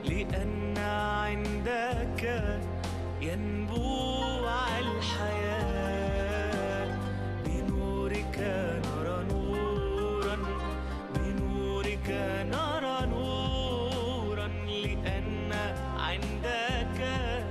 لأن عندك ينبوع الحياة بنورك نرى نورا بنورك نرى نورا لأن عندك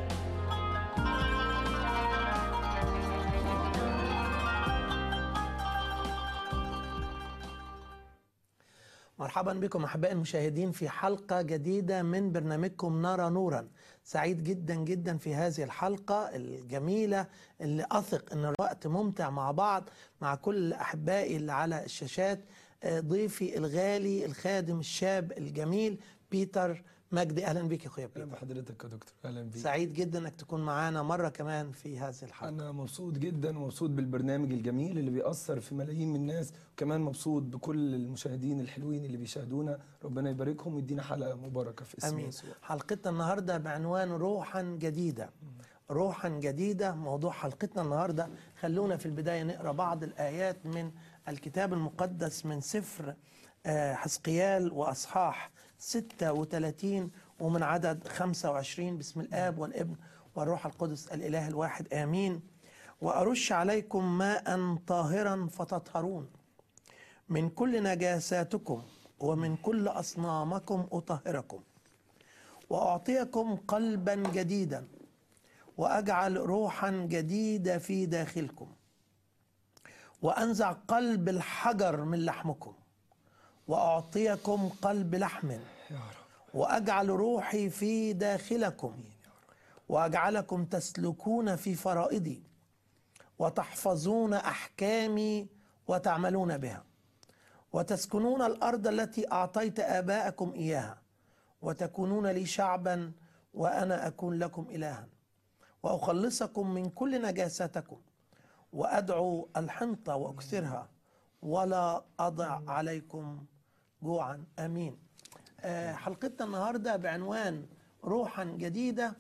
مرحبا بكم احبائي المشاهدين في حلقه جديده من برنامجكم نرى نورا سعيد جدا جدا في هذه الحلقه الجميله اللي اثق ان الوقت ممتع مع بعض مع كل احبائي اللي على الشاشات آه، ضيفي الغالي الخادم الشاب الجميل بيتر مجدي اهلا بك يا اخويا اهلا بيتر بحضرتك يا دكتور اهلا بيك سعيد جدا انك تكون معانا مره كمان في هذه الحلقه انا مبسوط جدا ومبسوط بالبرنامج الجميل اللي بيأثر في ملايين من الناس وكمان مبسوط بكل المشاهدين الحلوين اللي بيشاهدونا ربنا يباركهم ويدينا حلقه مباركه في اسم امين يسوع حلقتنا النهارده بعنوان روحا جديده روحا جديده موضوع حلقتنا النهارده خلونا في البدايه نقرا بعض الايات من الكتاب المقدس من سفر آه، حزقيال واصحاح 36 ومن عدد 25 بسم الاب والابن والروح القدس الاله الواحد امين وارش عليكم ماء طاهرا فتطهرون من كل نجاساتكم ومن كل اصنامكم اطهركم واعطيكم قلبا جديدا واجعل روحا جديده في داخلكم وانزع قلب الحجر من لحمكم واعطيكم قلب لحم يا رب واجعل روحي في داخلكم واجعلكم تسلكون في فرائضي وتحفظون احكامي وتعملون بها وتسكنون الارض التي اعطيت اباءكم اياها وتكونون لي شعبا وانا اكون لكم الها واخلصكم من كل نجاستكم وادعو الحنطه واكثرها ولا اضع عليكم جوعا امين آه، حلقتنا النهارده بعنوان روحا جديده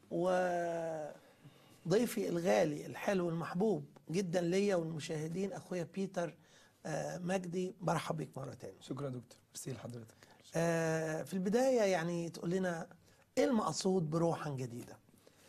وضيفي الغالي الحلو المحبوب جدا ليا والمشاهدين اخويا بيتر آه، مجدي برحب بك مره تاني شكرا يا دكتور ميرسي لحضرتك آه، في البدايه يعني تقول لنا ايه المقصود بروحا جديده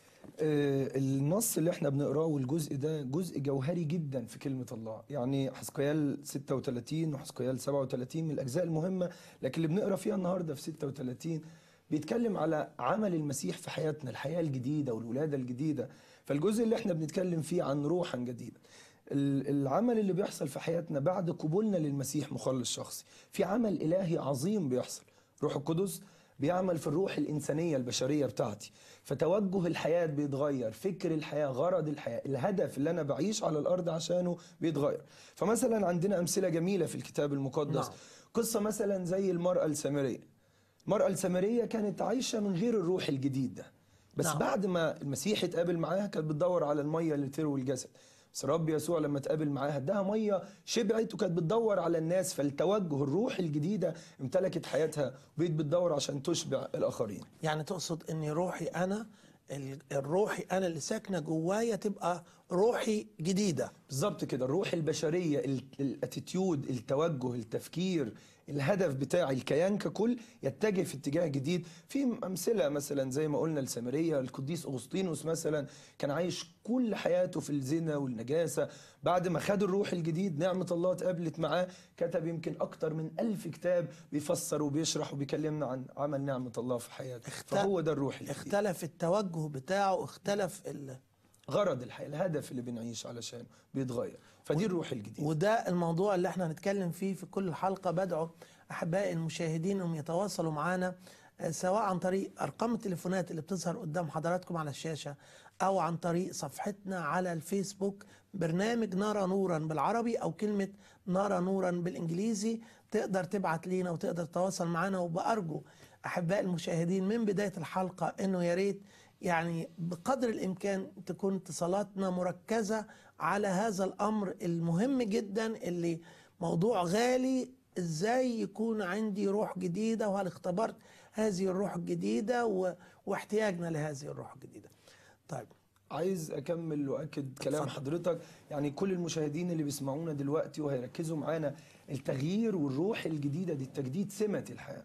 آه، النص اللي احنا بنقراه والجزء ده جزء جوهري جدا في كلمة الله يعني حسقيال 36 وحسقيال 37 من الأجزاء المهمة لكن اللي بنقرا فيها النهاردة في 36 بيتكلم على عمل المسيح في حياتنا الحياة الجديدة والولادة الجديدة فالجزء اللي احنا بنتكلم فيه عن روحا جديدة ال- العمل اللي بيحصل في حياتنا بعد قبولنا للمسيح مخلص شخصي في عمل إلهي عظيم بيحصل روح القدس بيعمل في الروح الإنسانية البشرية بتاعتي فتوجه الحياة بيتغير فكر الحياة غرض الحياة الهدف اللي أنا بعيش على الأرض عشانه بيتغير فمثلا عندنا أمثلة جميلة في الكتاب المقدس نعم. قصة مثلا زي المرأة السامرية المرأة السامرية كانت عايشة من غير الروح الجديد ده بس نعم. بعد ما المسيح اتقابل معاها كانت بتدور على المية اللي تروي الجسد بس رب يسوع لما اتقابل معاها اداها ميه شبعت وكانت بتدور على الناس فالتوجه الروح الجديده امتلكت حياتها وبقت بتدور عشان تشبع الاخرين يعني تقصد ان روحي انا ال- الروحي انا اللي ساكنه جوايا تبقى روحي جديده بالظبط كده الروح البشريه ال- الاتيتيود التوجه التفكير الهدف بتاع الكيان ككل يتجه في اتجاه جديد في امثله مثلا زي ما قلنا السامريه القديس اغسطينوس مثلا كان عايش كل حياته في الزنا والنجاسه بعد ما خد الروح الجديد نعمه الله اتقابلت معاه كتب يمكن اكتر من ألف كتاب بيفسر وبيشرح وبيكلمنا عن عمل نعمه الله في حياته اخت- فهو ده الروح الجديد اختلف التوجه بتاعه اختلف ال... غرض الحياه الهدف اللي بنعيش علشانه بيتغير فدي الروح الجديد وده الموضوع اللي احنا هنتكلم فيه في كل حلقة بدعو أحبائي المشاهدين أنهم يتواصلوا معنا آه، سواء عن طريق أرقام التليفونات اللي بتظهر قدام حضراتكم على الشاشة أو عن طريق صفحتنا على الفيسبوك برنامج نرى نورا بالعربي أو كلمة نرى نورا بالإنجليزي تقدر تبعت لينا وتقدر تتواصل معنا وبأرجو أحبائي المشاهدين من بداية الحلقة أنه يا ريت يعني بقدر الامكان تكون اتصالاتنا مركزه على هذا الامر المهم جدا اللي موضوع غالي ازاي يكون عندي روح جديده وهل اختبرت هذه الروح الجديده و... واحتياجنا لهذه الروح الجديده. طيب عايز اكمل واكد كلام اتفضل. حضرتك يعني كل المشاهدين اللي بيسمعونا دلوقتي وهيركزوا معانا التغيير والروح الجديده دي التجديد سمه الحياه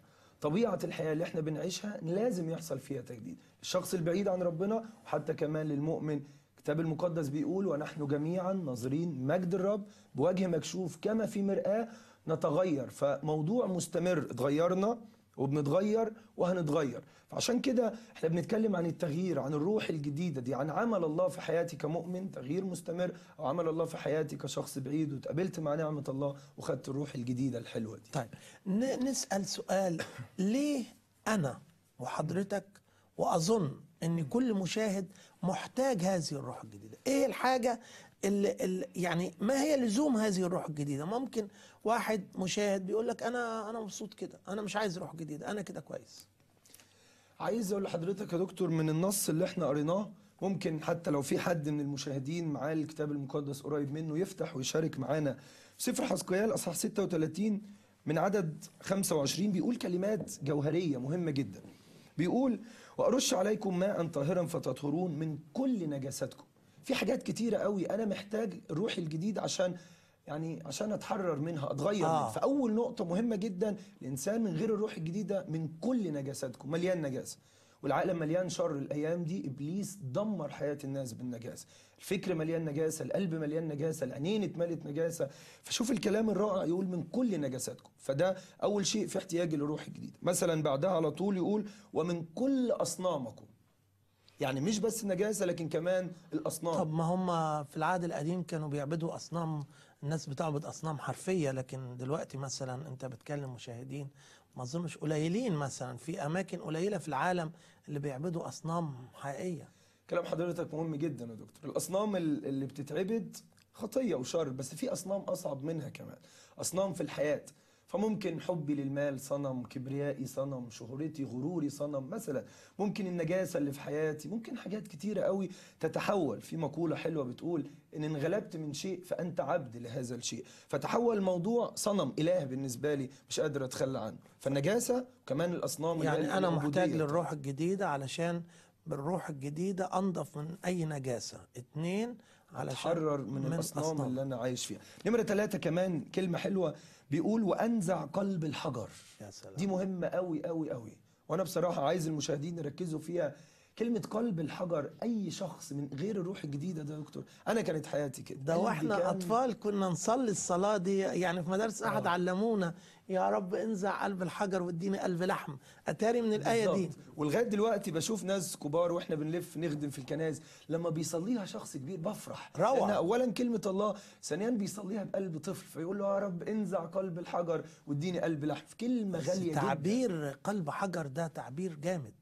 طبيعه الحياه اللي احنا بنعيشها لازم يحصل فيها تجديد الشخص البعيد عن ربنا وحتى كمان للمؤمن الكتاب المقدس بيقول ونحن جميعا ناظرين مجد الرب بوجه مكشوف كما في مرآة نتغير فموضوع مستمر اتغيرنا وبنتغير وهنتغير فعشان كده احنا بنتكلم عن التغيير عن الروح الجديدة دي عن عمل الله في حياتي كمؤمن تغيير مستمر او عمل الله في حياتي كشخص بعيد واتقابلت مع نعمة الله وخدت الروح الجديدة الحلوة دي طيب ن- نسأل سؤال ليه أنا وحضرتك وأظن أن كل مشاهد محتاج هذه الروح الجديدة إيه الحاجة اللي, اللي يعني ما هي لزوم هذه الروح الجديدة ممكن واحد مشاهد بيقول لك أنا أنا مبسوط كده أنا مش عايز روح جديدة أنا كده كويس عايز اقول لحضرتك يا دكتور من النص اللي احنا قريناه ممكن حتى لو في حد من المشاهدين معاه الكتاب المقدس قريب منه يفتح ويشارك معانا في سفر حسقيال اصحاح 36 من عدد 25 بيقول كلمات جوهريه مهمه جدا بيقول وارش عليكم ماء طاهرا فتطهرون من كل نجاستكم في حاجات كتيره قوي انا محتاج الروح الجديد عشان يعني عشان اتحرر منها اتغير آه. منها فاول نقطه مهمه جدا الانسان من غير الروح الجديده من كل نجاستكم مليان نجاسه والعالم مليان شر الايام دي ابليس دمر حياه الناس بالنجاسه الفكر مليان نجاسه القلب مليان نجاسه العينين اتملت نجاسه فشوف الكلام الرائع يقول من كل نجاساتكم فده اول شيء في احتياج للروح الجديده مثلا بعدها على طول يقول ومن كل اصنامكم يعني مش بس النجاسه لكن كمان الاصنام طب ما هم في العهد القديم كانوا بيعبدوا أصنام الناس بتعبد أصنام حرفية لكن دلوقتي مثلا أنت بتكلم مشاهدين ما أظنش قليلين مثلا في أماكن قليلة في العالم اللي بيعبدوا أصنام حقيقية كلام حضرتك مهم جدا يا دكتور الاصنام ال- اللي بتتعبد خطيه وشر بس في اصنام اصعب منها كمان اصنام في الحياه فممكن حبي للمال صنم كبريائي صنم شهرتي غروري صنم مثلا ممكن النجاسه اللي في حياتي ممكن حاجات كتيره قوي تتحول في مقوله حلوه بتقول ان انغلبت من شيء فانت عبد لهذا الشيء فتحول الموضوع صنم اله بالنسبه لي مش قادر اتخلى عنه فالنجاسه وكمان الاصنام اللي هي يعني أنا محتاج العبودية. للروح الجديدة علشان بالروح الجديدة أنضف من أي نجاسة اتنين علشان اتحرر من, من الأصنام, الأصنام. اللي أنا عايش فيها نمرة ثلاثة كمان كلمة حلوة بيقول وأنزع قلب الحجر يا سلام دي مهمة قوي قوي قوي وأنا بصراحة عايز المشاهدين يركزوا فيها كلمة قلب الحجر أي شخص من غير الروح الجديدة ده يا دكتور أنا كانت حياتي كده ده قلبي واحنا كان- اطفال كنا نصلي الصلاه دي يعني في مدارس احد آه. علمونا يا رب انزع قلب الحجر واديني قلب لحم اتاري من الايه دي بالظبط. ولغايه دلوقتي بشوف ناس كبار واحنا بنلف نخدم في الكنائس لما بيصليها شخص كبير بفرح روعة. لأن اولا كلمه الله ثانيا بيصليها بقلب طفل فيقول له يا رب انزع قلب الحجر واديني قلب لحم كلمه بس غاليه جدا تعبير قلب حجر ده تعبير جامد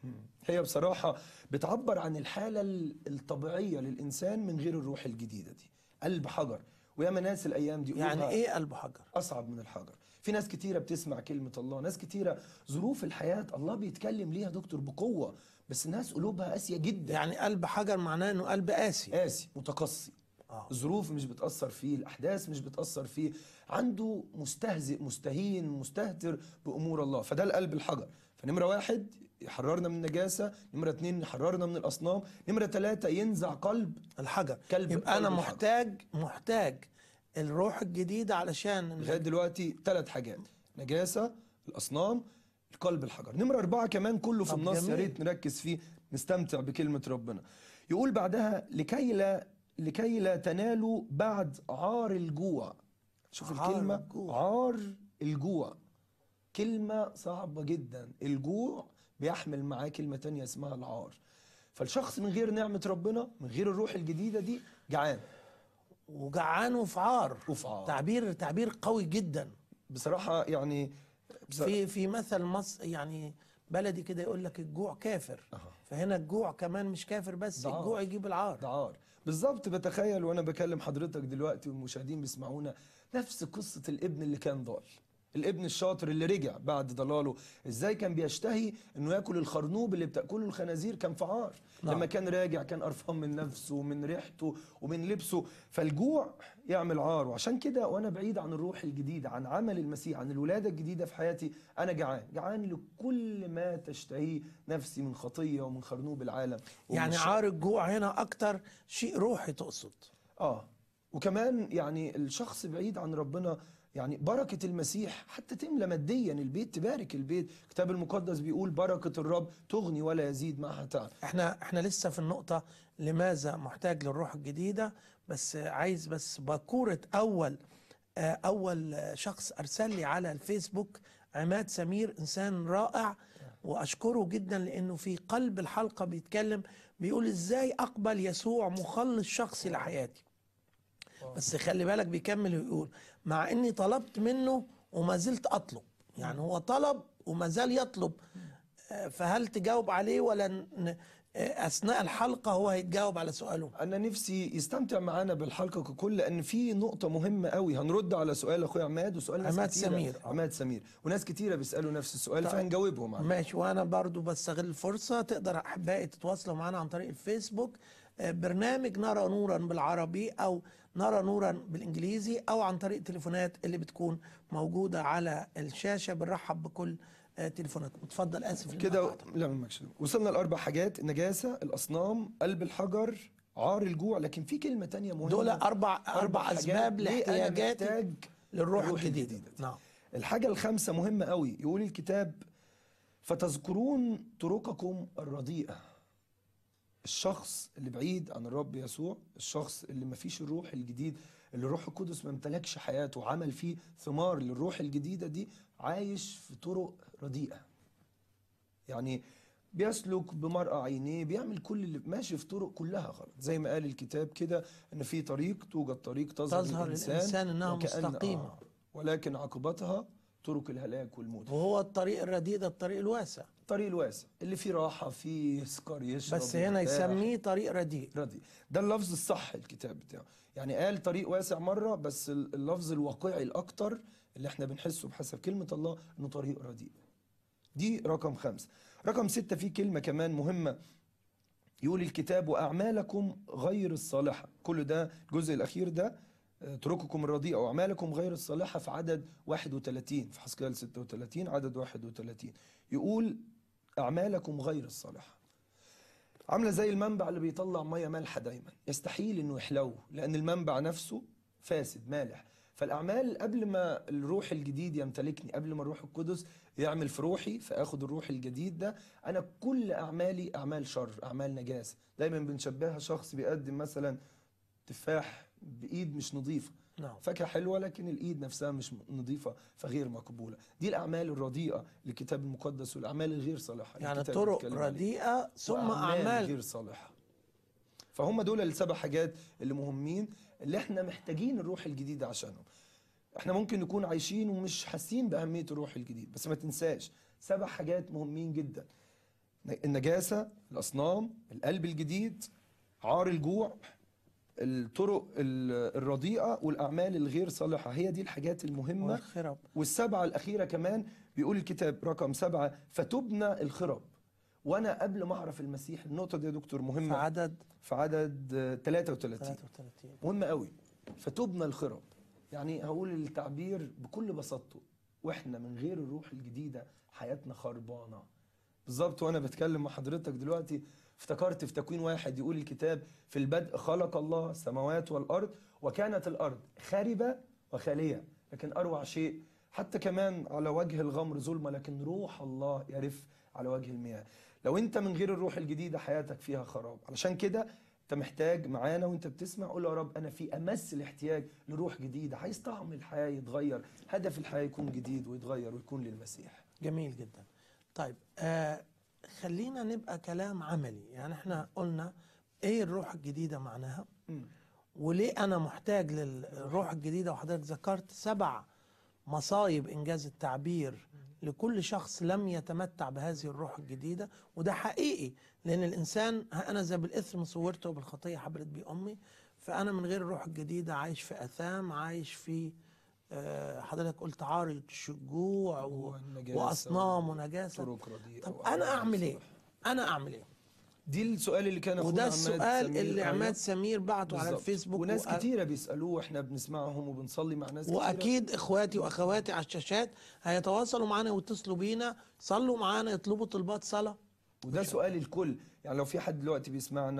هي بصراحه بتعبر عن الحاله ال- الطبيعيه للانسان من غير الروح الجديده دي قلب حجر وياما ناس الايام دي يعني قلوبها ايه قلب حجر اصعب من الحجر في ناس كتيرة بتسمع كلمة الله ناس كتيرة ظروف الحياة الله بيتكلم ليها دكتور بقوة بس الناس قلوبها قاسية جدا يعني قلب حجر معناه انه قلب قاسي قاسي متقصي آه. الظروف مش بتأثر فيه الأحداث مش بتأثر فيه عنده مستهزئ مستهين مستهتر بأمور الله فده القلب الحجر فنمرة واحد يحررنا من النجاسة نمرة اتنين يحررنا من الأصنام نمرة ثلاثة ينزع قلب الحجر كلب- يبقى انا قلب الحجر. محتاج محتاج الروح الجديده علشان لغايه دلوقتي ثلاث حاجات نجاسه الاصنام القلب الحجر نمره اربعه كمان كله في طب النص يا جميل. ريت نركز فيه نستمتع بكلمه ربنا يقول بعدها لكي لا لكي لا تنالوا بعد عار الجوع شوف عار الكلمه الجوع. عار الجوع كلمه صعبه جدا الجوع بيحمل معاه كلمه تانية اسمها العار فالشخص من غير نعمه ربنا من غير الروح الجديده دي جعان وجعان وفي عار وفي عار. تعبير تعبير قوي جدا بصراحه يعني بص- في في مثل مصر يعني بلدي كده يقول لك الجوع كافر أها. فهنا الجوع كمان مش كافر بس ده عار. الجوع يجيب العار ده عار بالظبط بتخيل وانا بكلم حضرتك دلوقتي والمشاهدين بيسمعونا نفس قصة الابن اللي كان ضال الابن الشاطر اللي رجع بعد ضلاله ازاي كان بيشتهي انه ياكل الخرنوب اللي بتاكله الخنازير كان في عار نعم. لما كان راجع كان قرفان من نفسه ومن ريحته ومن لبسه فالجوع يعمل عار وعشان كده وانا بعيد عن الروح الجديدة عن عمل المسيح عن الولادة الجديدة في حياتي انا جعان جعان لكل ما تشتهيه نفسي من خطية ومن خرنوب العالم ومن يعني الشر. عار الجوع هنا اكتر شيء روحي تقصد اه وكمان يعني الشخص بعيد عن ربنا يعني بركة المسيح حتى تملى ماديا البيت تبارك البيت الكتاب المقدس بيقول بركة الرب تغني ولا يزيد معها تعب احنا احنا لسه في النقطة لماذا محتاج للروح الجديدة بس عايز بس باكورة أول آه، أول آه، شخص أرسل لي على الفيسبوك عماد سمير إنسان رائع وأشكره جدا لأنه في قلب الحلقة بيتكلم بيقول إزاي أقبل يسوع مخلص شخصي لحياتي بس خلي بالك بيكمل ويقول مع اني طلبت منه وما زلت اطلب يعني هو طلب وما زال يطلب آه، فهل تجاوب عليه ولا ن- آه، اثناء الحلقه هو هيتجاوب على سؤاله انا نفسي يستمتع معانا بالحلقه ككل لان في نقطه مهمه قوي هنرد على سؤال اخويا عماد وسؤال ناس عماد كتيرة سمير، آه. عماد سمير وناس كتيره بيسالوا نفس السؤال طيب. فهنجاوبهم عليه ماشي وانا برضو بستغل الفرصه تقدر احبائي تتواصلوا معنا عن طريق الفيسبوك آه، برنامج نرى نورا بالعربي او نرى نورا بالانجليزي او عن طريق التليفونات اللي بتكون موجوده على الشاشه بنرحب بكل آه، تليفوناتكم اتفضل اسف كده للمقاطعة. لا ماكش وصلنا لاربع حاجات النجاسه الاصنام قلب الحجر عار الجوع لكن في كلمه تانية مهمه دول اربع اربع حاجات. اسباب ليه أنا لاحتياجات محتاج للروح الروح الجديده الجديدة. نعم الحاجة الخامسة مهمة قوي يقول الكتاب فتذكرون طرقكم الرديئة الشخص اللي بعيد عن الرب يسوع الشخص اللي ما فيش الروح الجديد اللي الروح القدس ما امتلكش حياته وعمل فيه ثمار للروح الجديدة دي عايش في طرق رديئة يعني بيسلك بمرأة عينيه بيعمل كل اللي ماشي في طرق كلها غلط زي ما قال الكتاب كده ان في طريق توجد طريق تظهر, تظهر للإنسان إنها وكأن- مستقيمة. آه ولكن عاقبتها طرق الهلاك والموت وهو الطريق الرديء ده الطريق الواسع الطريق الواسع اللي فيه راحة فيه سكر يشرب بس هنا ويرتاح. يسميه طريق رديء ردي ده اللفظ الصح الكتاب بتاعه يعني قال طريق واسع مرة بس ال- اللفظ الواقعي الأكتر اللي احنا بنحسه بحسب كلمة الله إنه طريق رديء دي رقم خمسة رقم ستة فيه كلمة كمان مهمة يقول الكتاب وأعمالكم غير الصالحة كل ده الجزء الأخير ده آه، طرقكم الرديئة وأعمالكم غير الصالحة في عدد 31 في حسكال 36 عدد 31 يقول أعمالكم غير الصالحة عامله زي المنبع اللي بيطلع ميه مالحه دايما يستحيل انه يحلو لان المنبع نفسه فاسد مالح فالاعمال قبل ما الروح الجديد يمتلكني قبل ما الروح القدس يعمل في روحي فاخد الروح الجديد ده انا كل اعمالي اعمال شر اعمال نجاسه دايما بنشبهها شخص بيقدم مثلا تفاح بايد مش نظيفه نعم فاكهه حلوه لكن الايد نفسها مش نظيفه فغير مقبوله دي الاعمال الرديئه للكتاب المقدس والاعمال الغير صالحه اللي يعني الكتاب طرق بيتكلم عليها. رديئة ثم وأعمال أعمال غير صالحة فهم دول السبع حاجات اللي مهمين اللي احنا محتاجين الروح الجديد عشانهم احنا ممكن نكون عايشين ومش حاسين بأهمية الروح الجديد بس ما تنساش سبع حاجات مهمين جدا النجاسة الأصنام القلب الجديد عار الجوع الطرق ال- الرديئة والأعمال الغير صالحة هي دي الحاجات المهمة والخرب والسبعة الأخيرة كمان بيقول الكتاب رقم سبعة فتبنى الخرب وأنا قبل ما أعرف المسيح النقطة دي يا دكتور في مهمة عدد في عدد آه، 33 33 مهمة قوي فتبنى الخرب يعني هقول التعبير بكل بساطته واحنا من غير الروح الجديدة حياتنا خربانة بالظبط وانا بتكلم مع حضرتك دلوقتي افتكرت في تكوين واحد يقول الكتاب في البدء خلق الله السماوات والارض وكانت الارض خاربة وخالية لكن اروع شيء حتى كمان على وجه الغمر ظلمة لكن روح الله يرف على وجه المياه لو انت من غير الروح الجديدة حياتك فيها خراب علشان كده انت محتاج معانا وانت بتسمع قول يا رب انا في امس الاحتياج لروح جديده عايز طعم الحياه يتغير هدف الحياه يكون جديد ويتغير ويكون للمسيح جميل جدا طيب آه خلينا نبقى كلام عملي يعني احنا قلنا ايه الروح الجديدة معناها وليه انا محتاج للروح الجديدة وحضرتك ذكرت سبع مصايب انجاز التعبير لكل شخص لم يتمتع بهذه الروح الجديدة وده حقيقي لان الانسان ها انا ذا بالاثم صورته وبالخطية حبرت بي امي فانا من غير الروح الجديدة عايش في اثام عايش في آه، حضرتك قلت عار الشجوع و- والنجاسة واصنام ونجاسة طرق رديئه طب وأعمال انا اعمل ايه صالحة. انا اعمل ايه دي السؤال اللي كان أخونا وده عماد السؤال سمير اللي قاله. عماد سمير بعته على بالظبط. الفيسبوك وناس وقال- كتيره بيسالوه واحنا بنسمعهم وبنصلي مع ناس كتيره واكيد اخواتي واخواتي على الشاشات هيتواصلوا معانا ويتصلوا بينا صلوا معانا يطلبوا طلبات صلاه وده سؤال الكل يعني لو في حد دلوقتي بيسمعنا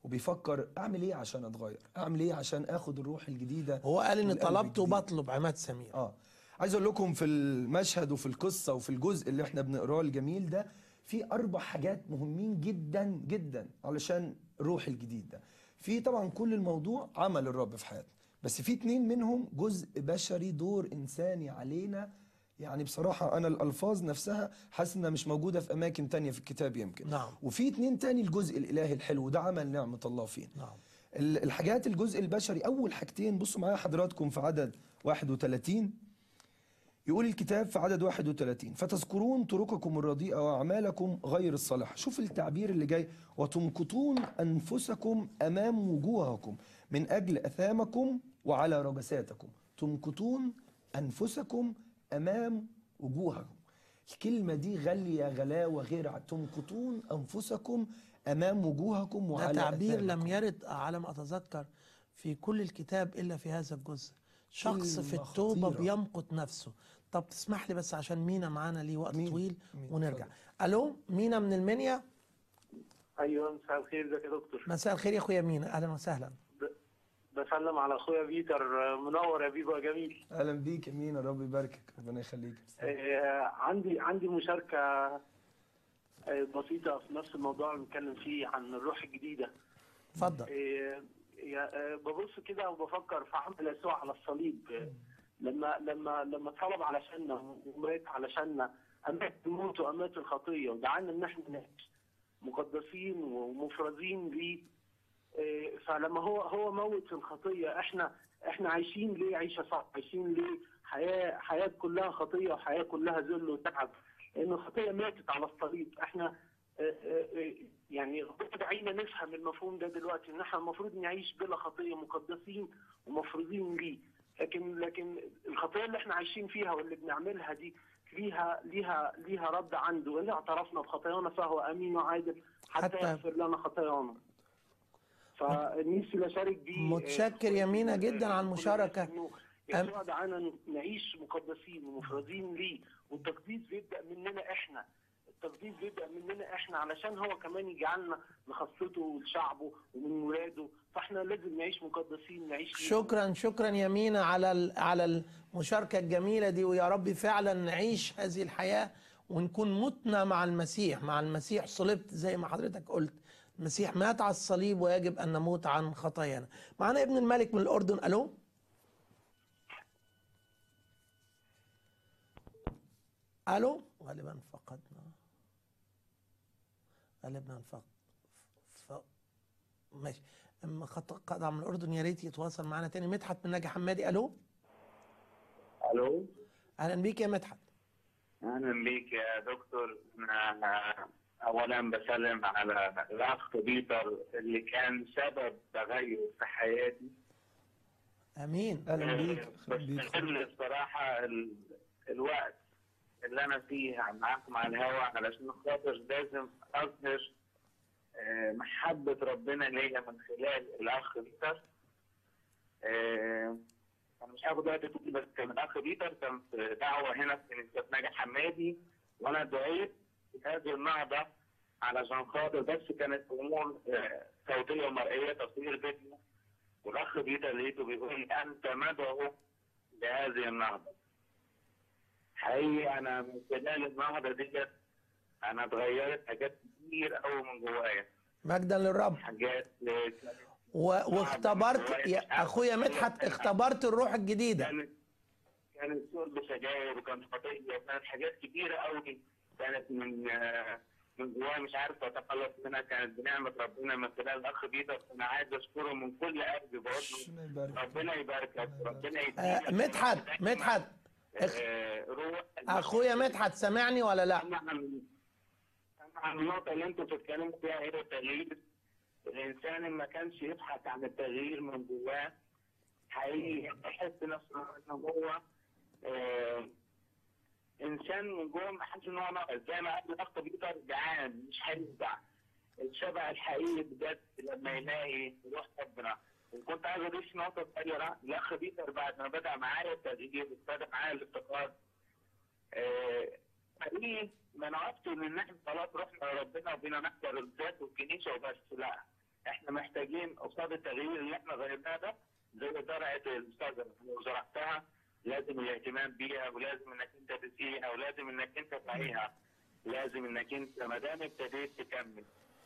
وبيفكر اعمل ايه عشان اتغير اعمل ايه عشان اخد الروح الجديده هو قال ان والقلب طلبت الجديد. وبطلب عماد سمير اه عايز اقول لكم في المشهد وفي القصه وفي الجزء اللي احنا بنقراه الجميل ده في اربع حاجات مهمين جدا جدا علشان الروح الجديد ده في طبعا كل الموضوع عمل الرب في حياتنا بس في اتنين منهم جزء بشري دور انساني علينا يعني بصراحة أنا الألفاظ نفسها حاسس إنها مش موجودة في أماكن تانية في الكتاب يمكن نعم. وفي اتنين تاني الجزء الإلهي الحلو ده عمل نعمة الله فينا نعم ال- الحاجات الجزء البشري أول حاجتين بصوا معايا حضراتكم في عدد 31 يقول الكتاب في عدد 31 فتذكرون طرقكم الرديئة وأعمالكم غير الصالحة شوف التعبير اللي جاي وتمقتون أنفسكم أمام وجوهكم من أجل أثامكم وعلى رجساتكم تمقتون أنفسكم أمام وجوهكم الكلمة دي غالية غلاوة غير ع- تمقتون أنفسكم أمام وجوهكم ده وعلى تعبير أثامكم. لم يرد على ما اتذكر في كل الكتاب الا في هذا الجزء شخص في كلمة التوبه خطيرة. بيمقت نفسه طب تسمح لي بس عشان مينا معانا ليه وقت مين؟ طويل مين؟ ونرجع اتفضل. الو مينا من المنيا ايوه مساء الخير ازيك يا دكتور مساء الخير يا اخويا مينا اهلا وسهلا بسلم على اخويا بيتر منور يا بيبو يا جميل أهلا بيك يا مينا رب يباركك ربنا يخليك آه، عندي عندي مشاركه آه، بسيطه في نفس الموضوع اللي بنتكلم فيه عن الروح الجديده اتفضل آه، يا- آه، ببص كده وبفكر في عمل يسوع على الصليب آه، لما لما لما اتصلب علشاننا ومات علشاننا امات الموت وامات الخطيه ودعانا ان احنا نعيش مقدسين ومفرزين ليه آه، فلما هو هو موت الخطيه احنا احنا عايشين ليه عيشه صعبه عايشين ليه حياه حياه كلها خطيه وحياه كلها ذل وتعب لان الخطيه ماتت على الصليب احنا آه، آه، آه، يعني ربنا دعينا نفهم المفهوم ده دلوقتي ان احنا المفروض نعيش بلا خطيه مقدسين ومفروضين ليه لكن لكن الخطيه اللي احنا عايشين فيها واللي بنعملها دي ليها ليها ليها رد عنده وان اعترفنا بخطايانا فهو امين وعادل حتى, حتى- يغفر لنا خطايانا فنفسي بشارك بيه متشكر يا مينا جدا على المشاركة. إنه يسوع دعانا نعيش مقدسين ومفرزين ليه والتقديس بيبدا مننا احنا التقديس بيبدا مننا احنا علشان هو كمان يجعلنا لخاصته لشعبه ومن ولاده فاحنا لازم نعيش مقدسين نعيش ليه. شكرا شكرا يا مينا على ال- على المشاركه الجميله دي ويا رب فعلا نعيش هذه الحياه ونكون متنا مع المسيح مع المسيح صلبت زي ما حضرتك قلت المسيح مات على الصليب ويجب ان نموت عن خطايانا معنا ابن الملك من الاردن الو الو غالبا فقدنا غالبا فقد ف... ماشي اما خط قطع من الاردن يا ريت يتواصل معنا تاني مدحت من ناجي حمادي الو الو اهلا بيك يا مدحت اهلا بيك يا دكتور انا اولا بسلم على الاخ بيتر اللي كان سبب تغير في حياتي امين أهلا بيك آه، أهلا بيك بستغل الصراحه ال... الوقت اللي انا فيه معاكم على الهواء علشان خاطر لازم اظهر آه، محبه ربنا ليا من خلال الاخ بيتر آه، انا مش هاخد وقت طويل بس كان الاخ بيتر كان في دعوه هنا في كنيسه ناجي حمادي وانا دعيت في هذه النهضه علشان خاطر بس كانت امور آه، صوتيه ومرئيه تصوير فيديو والاخ بيتر لقيته بيقول لي انت مدعو لهذه النهضه. حقيقي انا من خلال النهضه ديت انا اتغيرت حاجات كتير قوي من جوايا مجدا للرب حاجات آه، كانت و... واختبرت يا اخويا مدحت اختبرت الروح الجديده كانت كانت شرب سجاير وكانت خطيه وكانت حاجات كتيره قوي كانت من آه، من جوايا مش عارف اتخلص منها كانت بنعمه ربنا من خلال الاخ بيتر انا عايز اشكره من كل قلبي بقول له ربنا يبارك ربنا يباركك ربنا آه يديك مدحت مدحت اخ... آه، روح اخويا مدحت سامعني ولا لا أما عن أما عن النقطة اللي أنتوا بتتكلموا فيها هي التغيير الإنسان اللي ما كانش يبحث عن التغيير من جواه حقيقي يحس نفسه إن هو آه، إنسان من جوه ما حاسس إن هو ناقص زي ما قبل الأخ بيتر جعان مش هيشبع الشبع الحقيقي بجد لما يلاقي روح ربنا وكنت عايز اضيف نقطه صغيره الاخ بيتر بعد ما بدا معايا التغيير وبدا معايا الافتقاد آه، حقيقي ما نعرفش ان احنا خلاص رحنا لربنا وبينا نحضر الذات والكنيسه وبس لا احنا محتاجين قصاد التغيير اللي احنا غيرناه ده زي زرعه الشجره لو زرعتها لازم الاهتمام بيها ولازم انك انت تسقيها ولازم انك انت تعيها لازم انك انت ما دام ابتديت تكمل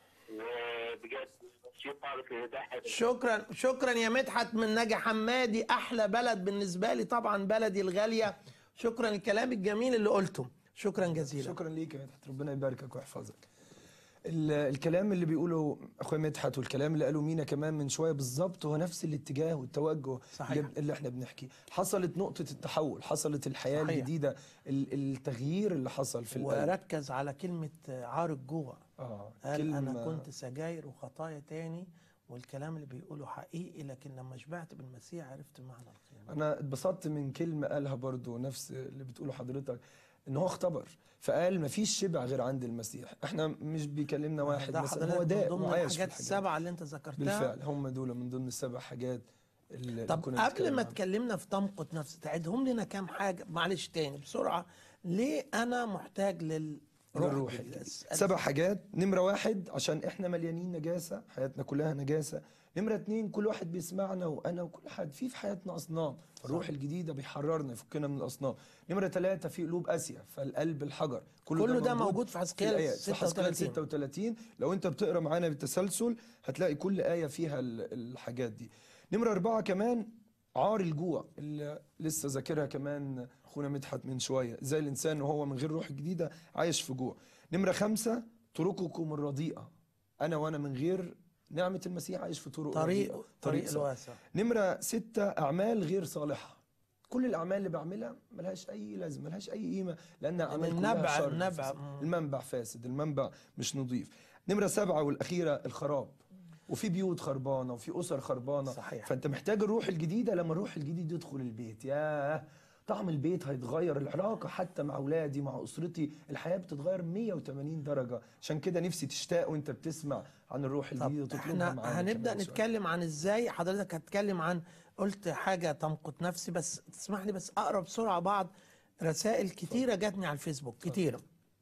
وبجد شيء خالص يضحك شكرا شكرا يا مدحت من نجا حمادي احلى بلد بالنسبه لي طبعا بلدي الغاليه شكرا الكلام الجميل اللي قلته شكرا جزيلا شكرا ليك يا مدحت ربنا يباركك ويحفظك ال- الكلام اللي بيقوله اخويا مدحت والكلام اللي قاله مينا كمان من شويه بالظبط هو نفس الاتجاه والتوجه صحيح. اللي, اللي احنا بنحكيه حصلت نقطه التحول حصلت الحياه صحيح. الجديده ال- التغيير اللي حصل في القلب وركز على كلمه عار الجوع اه قال انا كلمة- كنت سجاير وخطايا تاني والكلام اللي بيقوله حقيقي لكن لما شبعت بالمسيح عرفت معنى القيامه انا اتبسطت من كلمه قالها برضو نفس اللي بتقوله حضرتك ان هو اختبر فقال مفيش شبع غير عند المسيح احنا مش بيكلمنا واحد ده مثلا حضرتك هو من داء ضمن وعايش في الحاجات الحاجات السبعه اللي انت ذكرتها بالفعل هم دول من ضمن السبع حاجات اللي طب كنا قبل بنتكلم ما عنها. اتكلمنا في تمقت نفس تعيدهم لنا كام حاجه معلش تاني بسرعه ليه انا محتاج للروح للروح الجديد؟ الجديد. أسأل سبع حاجات نمرة واحد عشان احنا مليانين نجاسة حياتنا كلها نجاسة نمرة اتنين كل واحد بيسمعنا وانا وكل حد في في حياتنا اصنام الروح الجديدة بيحررنا يفكنا من الاصنام نمرة ثلاثة في قلوب قاسية فالقلب الحجر كله ده موجود في حزقيال الآيات. في حزقيال 36. 36 لو انت بتقرا معانا بالتسلسل هتلاقي كل آية فيها ال- الحاجات دي نمرة أربعة كمان عار الجوع اللي لسه ذاكرها كمان اخونا مدحت من شويه زي الانسان وهو من غير روح جديده عايش في جوع نمره خمسة طرقكم الرديئه انا وانا من غير نعمه المسيح عايش في طرق طريق رديئة. طريق صعب. الواسع نمرة ستة أعمال غير صالحة كل الأعمال اللي بعملها ملهاش أي لازمة ملهاش أي قيمة لأنها أعمال كلها النبع- شر النبع. فاسد. مم. المنبع فاسد المنبع مش نظيف نمرة سبعة والأخيرة الخراب وفي بيوت خربانة وفي أسر خربانة صحيح. فأنت محتاج الروح الجديدة لما الروح الجديد يدخل البيت ياه طعم البيت هيتغير العلاقة حتى مع أولادي مع أسرتي الحياة بتتغير 180 درجة عشان كده نفسي تشتاق وأنت بتسمع عن الروح الجديد طب وتطلبها احنا معانا هنبدا كمان شوية. نتكلم عن ازاي حضرتك هتتكلم عن قلت حاجه تمقت نفسي بس تسمح لي بس اقرا بسرعه بعض رسائل كتيره جاتني على الفيسبوك كتيره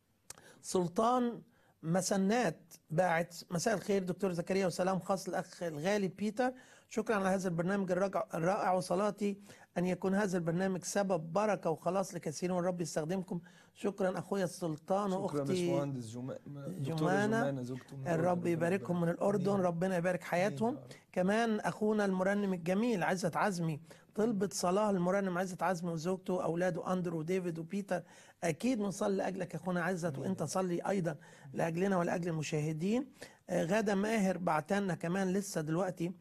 سلطان مسنات باعت مساء الخير دكتور زكريا وسلام خاص للاخ الغالي بيتر شكرا على هذا البرنامج الرائع الرائع وصلاتي ان يكون هذا البرنامج سبب بركه وخلاص لكثيرين والرب يستخدمكم شكرا اخويا السلطان شكرا واختي باشمهندس جما... دكتورة جمانة جمانة زوجته من الرب الأردن. يباركهم من الأردن آمين. ربنا يبارك حياتهم آمين يا رب. كمان أخونا المرنم الجميل عزت عزمي طلبت صلاة المرنم عزت عزمي وزوجته وأولاده أندرو وديفيد وبيتر أكيد نصلي لأجلك يا أخونا عزت وأنت صلي أيضا لأجلنا ولأجل المشاهدين آه، غادة ماهر بعتلنا كمان لسه دلوقتي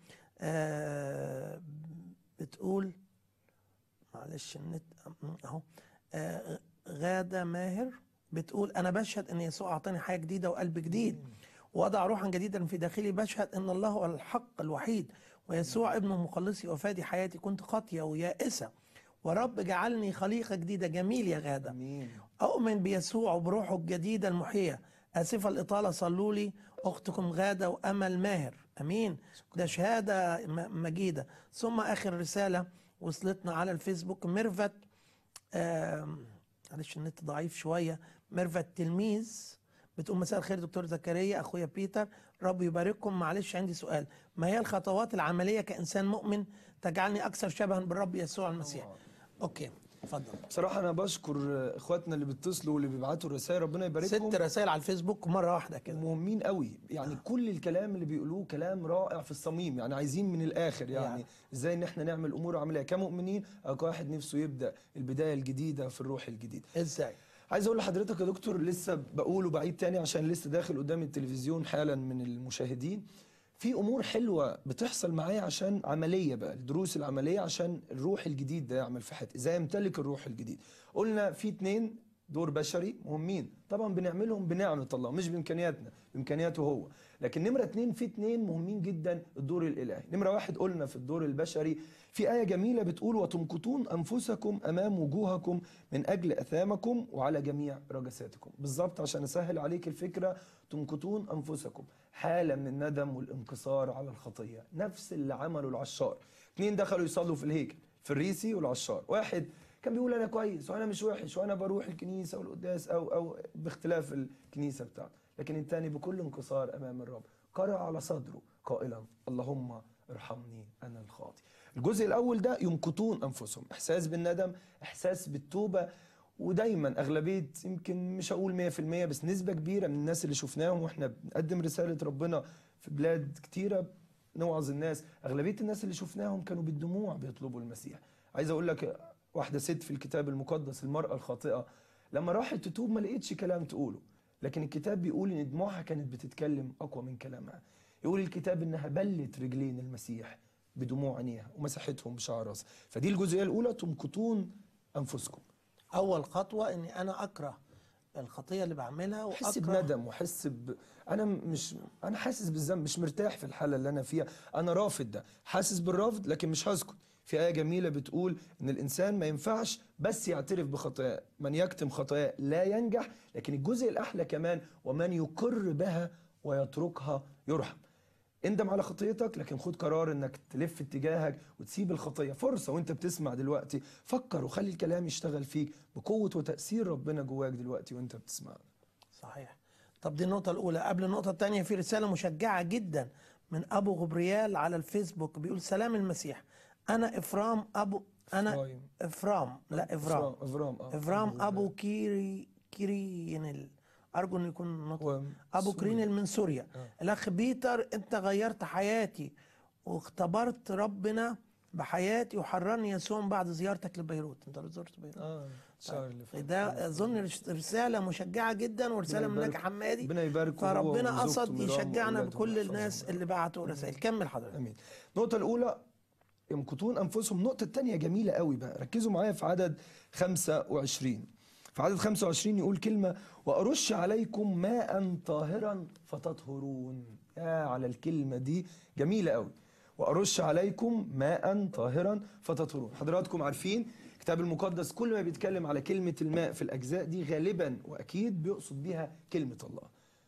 آه، بتقول معلش النت اهو آه، غادة ماهر بتقول انا بشهد ان يسوع اعطاني حياه جديده وقلب جديد وضع روحا جديدا في داخلي بشهد ان الله هو الحق الوحيد ويسوع ابنه مخلصي وفادي حياتي كنت خاطيه ويائسه ورب جعلني خليقه جديده جميل يا غاده امين أؤمن بيسوع وبروحه الجديدة المحية آسفة الإطالة صلوا لي أختكم غادة وأمل ماهر أمين ده شهادة م- مجيدة ثم آخر رسالة وصلتنا على الفيسبوك ميرفت آم، معلش النت ضعيف شوية ميرفت تلميذ بتقول مساء الخير دكتور زكريا أخويا بيتر رب يبارككم معلش عندي سؤال ما هي الخطوات العملية كإنسان مؤمن تجعلني أكثر شبها بالرب يسوع المسيح أوكي اتفضل بصراحة أنا بشكر إخواتنا اللي بيتصلوا واللي بيبعتوا الرسائل ربنا يباركهم ست رسائل على الفيسبوك مرة واحدة كده مهمين قوي يعني كل الكلام اللي بيقولوه كلام رائع في الصميم يعني عايزين من الاخر يعني, يعني. ازاي ان احنا نعمل امور عمليه كمؤمنين او كواحد نفسه يبدا البدايه الجديده في الروح الجديد ازاي عايز اقول لحضرتك يا دكتور لسه بقول وبعيد تاني عشان لسه داخل قدام التلفزيون حالا من المشاهدين في امور حلوه بتحصل معايا عشان عمليه بقى الدروس العمليه عشان الروح الجديد ده يعمل في حياتي ازاي امتلك الروح الجديد قلنا في اتنين دور بشري مهمين طبعا بنعملهم بنعمه الله مش بامكانياتنا بامكانياته هو لكن نمره اتنين في اتنين مهمين جدا الدور الالهي نمره واحد قلنا في الدور البشري في آية جميلة بتقول وتمقتون أنفسكم أمام وجوهكم من أجل أثامكم وعلى جميع رجساتكم بالظبط عشان أسهل عليك الفكرة تمقتون أنفسكم حالة من الندم والانكسار على الخطية نفس اللي عمله العشار اتنين دخلوا يصلوا في الهيكل فريسي والعشار واحد كان بيقول انا كويس وانا مش وحش وانا بروح الكنيسه والقداس او او باختلاف الكنيسه بتاعته لكن التاني بكل انكسار امام الرب قرع على صدره قائلا اللهم ارحمني انا الخاطي الجزء الاول ده يمقتون انفسهم احساس بالندم احساس بالتوبه ودايما اغلبيه يمكن مش هقول 100% بس نسبه كبيره من الناس اللي شفناهم واحنا بنقدم رساله ربنا في بلاد كتيره نوعظ الناس اغلبيه الناس اللي شفناهم كانوا بالدموع بيطلبوا المسيح عايز اقول لك واحده ست في الكتاب المقدس المراه الخاطئه لما راحت تتوب ما لقيتش كلام تقوله لكن الكتاب بيقول ان دموعها كانت بتتكلم اقوى من كلامها يقول الكتاب انها بلت رجلين المسيح بدموع عينيها ومسحتهم بشعر راسها فدي الجزئيه الاولى تمقتون انفسكم اول خطوه اني انا اكره الخطيه اللي بعملها احس واكره بندم واحس ب... انا مش انا حاسس بالذنب مش مرتاح في الحاله اللي انا فيها انا رافض ده حاسس بالرفض لكن مش هسكت في آية جميلة بتقول إن الإنسان ما ينفعش بس يعترف بخطاياه، من يكتم خطاياه لا ينجح، لكن الجزء الأحلى كمان ومن يقر بها ويتركها يرحم. اندم على خطيتك لكن خد قرار انك تلف اتجاهك وتسيب الخطيه فرصه وانت بتسمع دلوقتي فكر وخلي الكلام يشتغل فيك بقوه وتاثير ربنا جواك دلوقتي وانت بتسمع صحيح طب دي النقطة الأولى قبل النقطة الثانية في رسالة مشجعة جدا من أبو غبريال على الفيسبوك بيقول سلام المسيح أنا إفرام أبو أنا إفرايم. إفرام لا إفرام افرام اه إفرام أبو كيري كيرينل أرجو إنه يكون نطق و- أبو سوري. كرينل من سوريا الأخ بيتر أنت غيرت حياتي واختبرت ربنا بحياتي وحررني يسوع بعد زيارتك لبيروت أنت زرت بيروت اه الشهر اللي فات ده اظن رش- رساله مشجعه جدا ورساله ربنا منك يبارك- يا حمادي ربنا يبارك هو فربنا وزوجته قصد ميرام يشجعنا وأولادهم بكل ويحفظهم. الناس اللي بعتوا رسائل كمل حضرتك امين النقطه الاولى يمقتون انفسهم النقطه الثانيه جميله قوي بقى ركزوا معايا في عدد 25 في عدد 25 يقول كلمه وارش عليكم ماء طاهرا فتطهرون يا على الكلمه دي جميله قوي وارش عليكم ماء طاهرا فتطهرون حضراتكم عارفين الكتاب المقدس كل ما بيتكلم على كلمه الماء في الاجزاء دي غالبا واكيد بيقصد بيها كلمه الله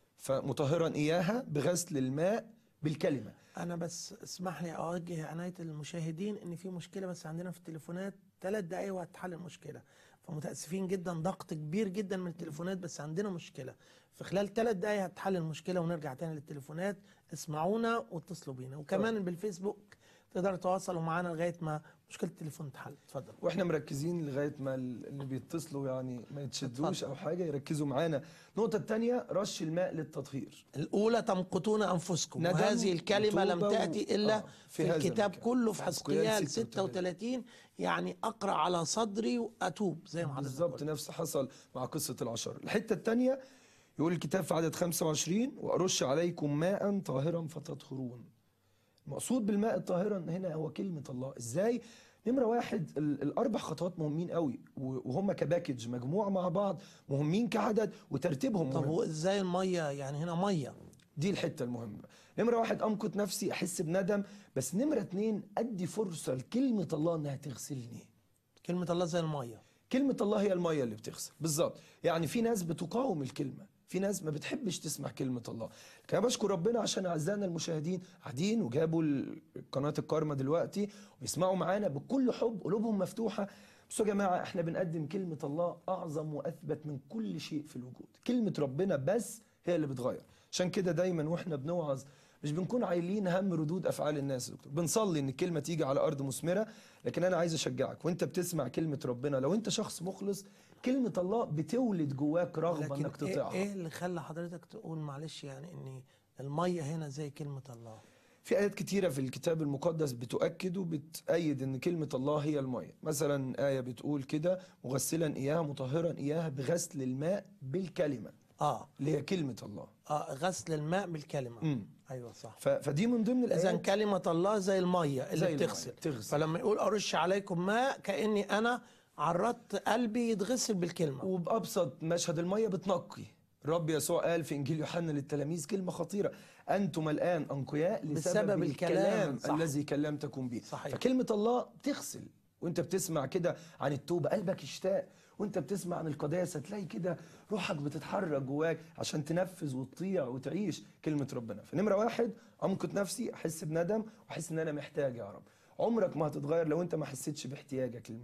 فمطهرا اياها بغسل الماء بالكلمه انا بس اسمح لي اوجه عنايه المشاهدين ان في مشكله بس عندنا في التليفونات ثلاث دقايق وهتحل المشكله فمتاسفين جدا ضغط كبير جدا من التليفونات بس عندنا مشكله في خلال ثلاث دقايق هتحل المشكله ونرجع تاني للتليفونات اسمعونا واتصلوا بينا وكمان بالفيسبوك تقدروا تتواصلوا معانا لغايه ما مشكله التليفون تحل اتفضل واحنا مركزين لغايه ما ال- اللي بيتصلوا يعني ما يتشدوش او حاجه يركزوا معانا النقطه الثانيه رش الماء للتطهير الأولى تمقتون أنفسكم ندم وهذه الكلمة لم وتوبة و- تأتي إلا آه، في, في هذا الكتاب المكان. كله في في حزقيال حزقيال 36. 36 يعني أقرأ على صدري وأتوب زي ما حضرتك بالظبط قلت. نفس حصل مع قصه العشر الحته الثانيه يقول الكتاب في عدد 25 وارش عليكم ماء طاهرا فتطهرون المقصود بالماء الطاهرا هنا هو كلمه الله ازاي نمره واحد ال- الاربع خطوات مهمين قوي و- وهم كباكج مجموعه مع بعض مهمين كعدد وترتيبهم طب مهم. هو إزاي المية يعني هنا مية دي الحته المهمه نمره واحد امقت نفسي احس بندم بس نمره اتنين ادي فرصه لكلمه الله انها تغسلني كلمة الله زي المية كلمه الله هي الميه اللي بتغسل بالظبط يعني في ناس بتقاوم الكلمه في ناس ما بتحبش تسمع كلمة الله لكن أنا بشكر ربنا عشان أعزائنا المشاهدين قاعدين وجابوا ال- قناة الكارما دلوقتي ويسمعوا معانا بكل حب قلوبهم مفتوحة بصوا يا جماعة احنا بنقدم كلمة الله أعظم وأثبت من كل شيء في الوجود كلمة ربنا بس هي اللي بتغير عشان كده دايما واحنا بنوعظ مش بنكون عايلين هم ردود افعال الناس يا دكتور بنصلي ان الكلمه تيجي على ارض مثمره لكن انا عايز اشجعك وانت بتسمع كلمه ربنا لو انت شخص مخلص كلمه الله بتولد جواك رغبه لكن انك إيه, تطيعها إيه اللي خلى حضرتك تقول معلش يعني إن المية هنا زي كلمة الله في آيات كتيرة في الكتاب المقدس بتؤكد وبتأيد إن كلمة الله هي المية مثلا آية بتقول كده مغسلا إياها مطهرا إياها بغسل الماء بالكلمة آه اللي هي كلمة الله آه غسل الماء بالكلمة مم. أيوة صح ف... فدي من ضمن إذا الآيات كلمة الله زي المية اللي زي المية، بتغسل تغسل. فلما يقول أرش عليكم ماء كأني أنا عرضت قلبي يتغسل بالكلمة وبأبسط مشهد المية بتنقي الرب يسوع قال في إنجيل يوحنا للتلاميذ كلمة خطيرة أنتم الآن أنقياء لسبب بسبب الكلام، الكلام صح. الذي كلمتكم به صحيح. فكلمة الله بتغسل وانت بتسمع كده عن التوبة قلبك يشتاق وانت بتسمع عن القداسة تلاقي كده روحك بتتحرك جواك عشان تنفذ وتطيع وتعيش كلمة ربنا فنمرة واحد أمقت نفسي أحس بندم وأحس إن أنا محتاج يا رب عمرك ما هتتغير لو انت ما حسيتش باحتياجك للمسيح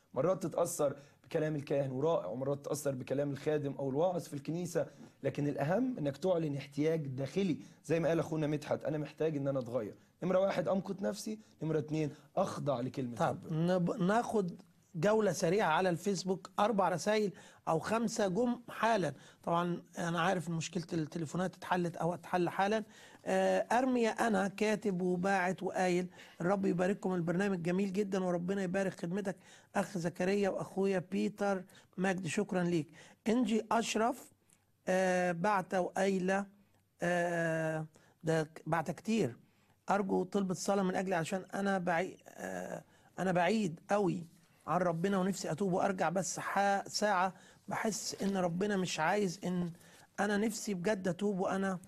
مرات تتاثر بكلام الكاهن ورائع ومرات تتاثر بكلام الخادم او الواعظ في الكنيسه لكن الاهم انك تعلن احتياج داخلي زي ما قال اخونا مدحت انا محتاج ان انا اتغير نمره واحد امقت نفسي نمره اتنين اخضع لكلمه طب ربنا نب- ناخد جولة سريعة على الفيسبوك أربع رسائل أو خمسة جم حالا طبعا أنا عارف إن مشكلة التليفونات اتحلت أو اتحل حالا آه، أرميا أنا كاتب وباعت وقايل الرب يبارككم البرنامج جميل جدا وربنا يبارك خدمتك أخ زكريا وأخويا بيتر مجدي شكرا ليك إنجي أشرف آه، بعت وقايلة آه، ده ك- بعت كتير ارجو طلبة صلاة من اجلي عشان انا بعيد آه انا بعيد قوي عن ربنا ونفسي اتوب وارجع بس ح- ساعة بحس ان ربنا مش عايز ان انا نفسي بجد اتوب وانا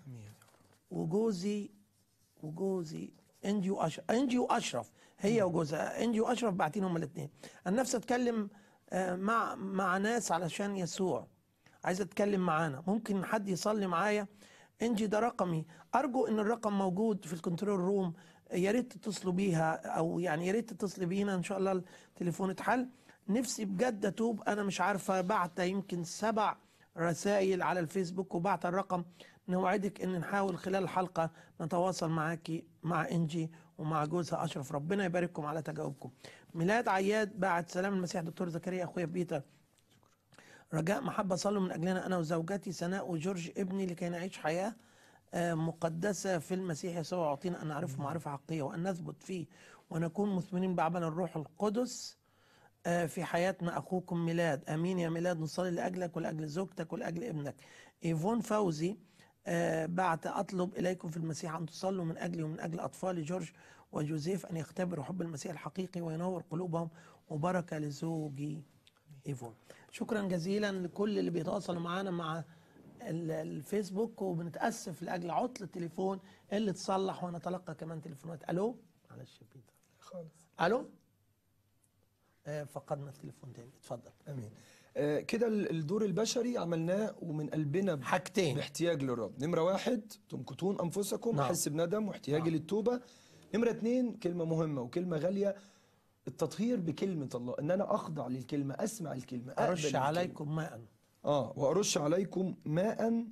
وجوزي وجوزي انجي واشرف انجي واشرف هي وجوزها انجي واشرف باعتين هما الاثنين انا نفسي اتكلم آه، مع مع ناس علشان يسوع عايز اتكلم معانا ممكن حد يصلي معايا انجي ده رقمي ارجو ان الرقم موجود في الكنترول روم يا ريت تتصلوا بيها او يعني يا ريت تتصلي بينا ان شاء الله التليفون اتحل نفسي بجد اتوب انا مش عارفه بعت يمكن سبع رسائل على الفيسبوك وبعت الرقم نوعدك ان نحاول خلال الحلقه نتواصل معاكي مع انجي ومع جوزها اشرف ربنا يبارككم على تجاوبكم ميلاد عياد بعت سلام المسيح دكتور زكريا اخويا بيتر رجاء محبة صلوا من أجلنا أنا وزوجتي سناء وجورج ابني لكي نعيش حياة آه، مقدسة في المسيح يسوع يعطينا أن نعرفه معرفة حقيقية وأن نثبت فيه ونكون مثمرين بعمل الروح القدس آه، في حياتنا أخوكم ميلاد أمين يا ميلاد نصلي لأجلك ولأجل زوجتك ولأجل ابنك إيفون فوزي آه، بعت أطلب إليكم في المسيح أن تصلوا من أجلي ومن أجل أطفالي جورج وجوزيف أن يختبروا حب المسيح الحقيقي وينور قلوبهم وبركة لزوجي ايفون شكرا جزيلا لكل اللي بيتواصلوا معانا مع ال- الفيسبوك وبنتاسف لاجل عطل التليفون اللي اتصلح ونتلقى كمان تليفونات الو معلش يا بيتر خالص الو آه فقدنا التليفون تاني اتفضل امين آه كده ال- الدور البشري عملناه ومن قلبنا ب- حاجتين باحتياج للرب نمره واحد تمكتون انفسكم نعم. احس بندم واحتياجي نعم. للتوبه نمره اتنين كلمه مهمه وكلمه غاليه التطهير بكلمه الله ان انا اخضع للكلمه اسمع الكلمه أقبل ارش الكلمة. عليكم ماء اه وارش عليكم ماء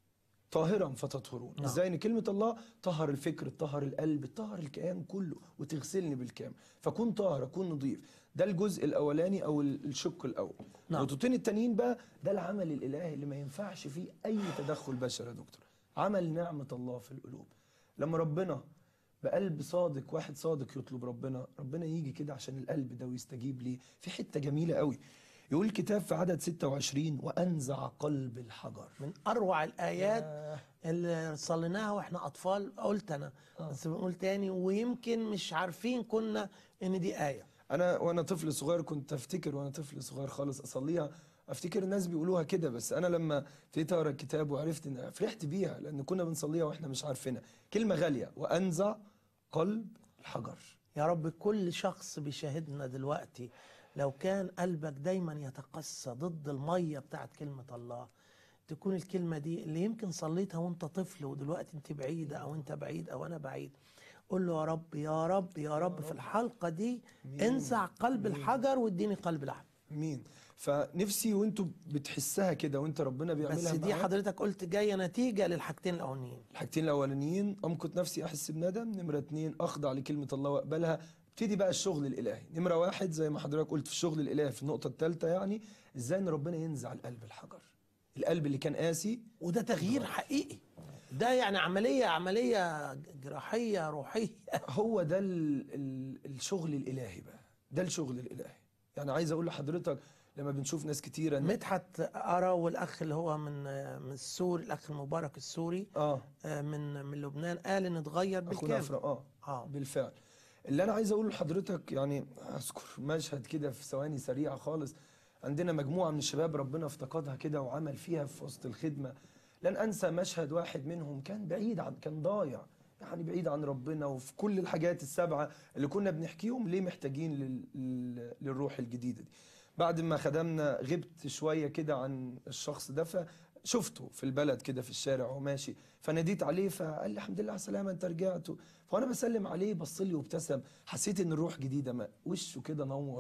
طاهرا فتطهرون نعم. ازاي ان كلمه الله طهر الفكر طهر القلب طهر الكيان كله وتغسلني بالكامل فكون طاهر اكون نظيف ده الجزء الاولاني او ال- الشق الاول نعم. النقطتين التانيين بقى ده العمل الالهي اللي ما ينفعش فيه اي تدخل بشري يا دكتور عمل نعمه الله في القلوب لما ربنا بقلب صادق واحد صادق يطلب ربنا ربنا يجي كده عشان القلب ده ويستجيب ليه في حته جميله قوي يقول الكتاب في عدد 26 وانزع قلب الحجر من اروع الايات اللي صليناها واحنا اطفال قلت انا بس بنقول تاني ويمكن مش عارفين كنا ان دي ايه انا وانا طفل صغير كنت افتكر وانا طفل صغير خالص اصليها افتكر الناس بيقولوها كده بس انا لما ابتديت اقرا الكتاب وعرفت ان فرحت بيها لان كنا بنصليها واحنا مش عارفينها كلمه غاليه وانزع قلب الحجر يا رب كل شخص بيشاهدنا دلوقتي لو كان قلبك دايما يتقسى ضد المية بتاعت كلمة الله تكون الكلمة دي اللي يمكن صليتها وانت طفل ودلوقتي انت بعيدة او انت بعيد او انا بعيد قول له يا رب يا رب يا رب في الحلقة دي انزع قلب الحجر واديني قلب لحم مين فنفسي وانتوا بتحسها كده وانت ربنا بس بيعملها دي معاك. حضرتك قلت جاية نتيجة للحاجتين الاولانيين الحاجتين الاولانيين امقت نفسي احس بندم نمره اتنين اخضع لكلمه الله واقبلها ابتدي بقى الشغل الالهي نمره واحد زي ما حضرتك قلت في الشغل الالهي في النقطه الثالثه يعني ازاي ان ربنا ينزع القلب الحجر القلب اللي كان قاسي وده تغيير حقيقي ده يعني عملية عملية جراحية روحية هو ده ال ال الشغل الالهي بقى ده الشغل الالهي يعني عايز اقول لحضرتك لما بنشوف ناس كتيره إن- مدحت أرى والأخ اللي هو من من السوري الأخ المبارك السوري اه آه، من من لبنان قال إن اتغير اخونا بالكامل أفرا اه اه بالفعل اللي انا عايز اقوله لحضرتك يعني اذكر مشهد كده في ثواني سريعه خالص عندنا مجموعه من الشباب ربنا افتقدها كده وعمل فيها في وسط الخدمه لن انسى مشهد واحد منهم كان بعيد عن كان ضايع يعني بعيد عن ربنا وفي كل الحاجات السبعه اللي كنا بنحكيهم ليه محتاجين لل... لل- للروح الجديده دي بعد ما خدمنا غبت شويه كده عن الشخص ده فشفته في البلد كده في الشارع وهو ماشي فناديت عليه فقال لي الحمد لله على السلامه انت رجعت فانا بسلم عليه بص لي وابتسم حسيت ان الروح جديده ما وشه كده نور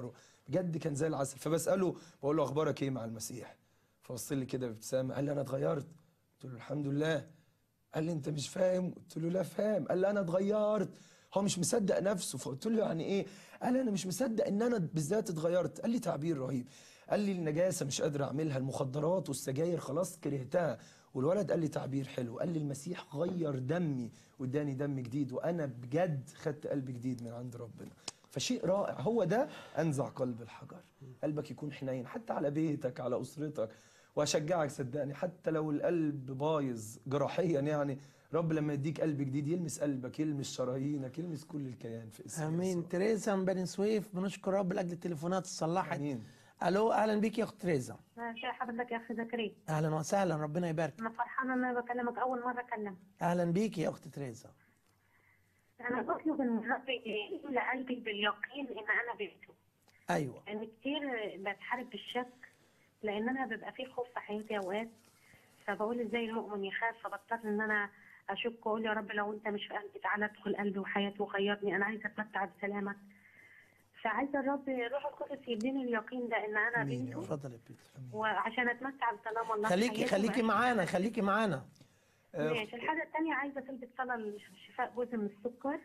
بجد كان زي العسل فبساله بقول له اخبارك ايه مع المسيح فبص لي كده بابتسامه قال لي انا اتغيرت قلت له الحمد لله قال لي انت مش فاهم قلت له لا فاهم قال لي انا اتغيرت هو مش مصدق نفسه فقلت له يعني ايه قال لي انا مش مصدق ان انا بالذات اتغيرت قال لي تعبير رهيب قال لي النجاسه مش قادر اعملها المخدرات والسجاير خلاص كرهتها والولد قال لي تعبير حلو قال لي المسيح غير دمي واداني دم جديد وانا بجد خدت قلب جديد من عند ربنا فشيء رائع هو ده انزع قلب الحجر قلبك يكون حنين حتى على بيتك على اسرتك واشجعك صدقني حتى لو القلب بايظ جراحيا يعني رب لما يديك قلب جديد يلمس قلبك يلمس شرايينك يلمس كل الكيان في اسم امين يسوع. تريزا من بني سويف بنشكر رب لاجل التليفونات الصلاحه امين الو اهلا بيك يا اخت تريزا شاي حضرتك يا اخي زكريا اهلا وسهلا ربنا يبارك انا فرحانه ان انا بكلمك اول مره اكلمك اهلا بيك يا اخت تريزا انا بطلب ان الرب يملى قلبي باليقين ان انا بنته ايوه لان كتير بتحارب بالشك لان انا بيبقى في خوف في حياتي اوقات فبقول ازاي المؤمن يخاف فبضطر ان انا اشك واقول يا رب لو انت مش في قلبي تعالى ادخل قلبي وحياتي وغيرني انا عايزه اتمتع بسلامك فعايزه الرب روح القدس يديني اليقين ده ان انا آمين يا بنته رب. اتفضل يا بيتر وعشان اتمتع بسلام الله في خليكي حياتي خليكي وأعيش معانا خليكي معانا آه، ماشي الحاجة التانية عايزة تلبس صلاة لشفاء جزء من السكر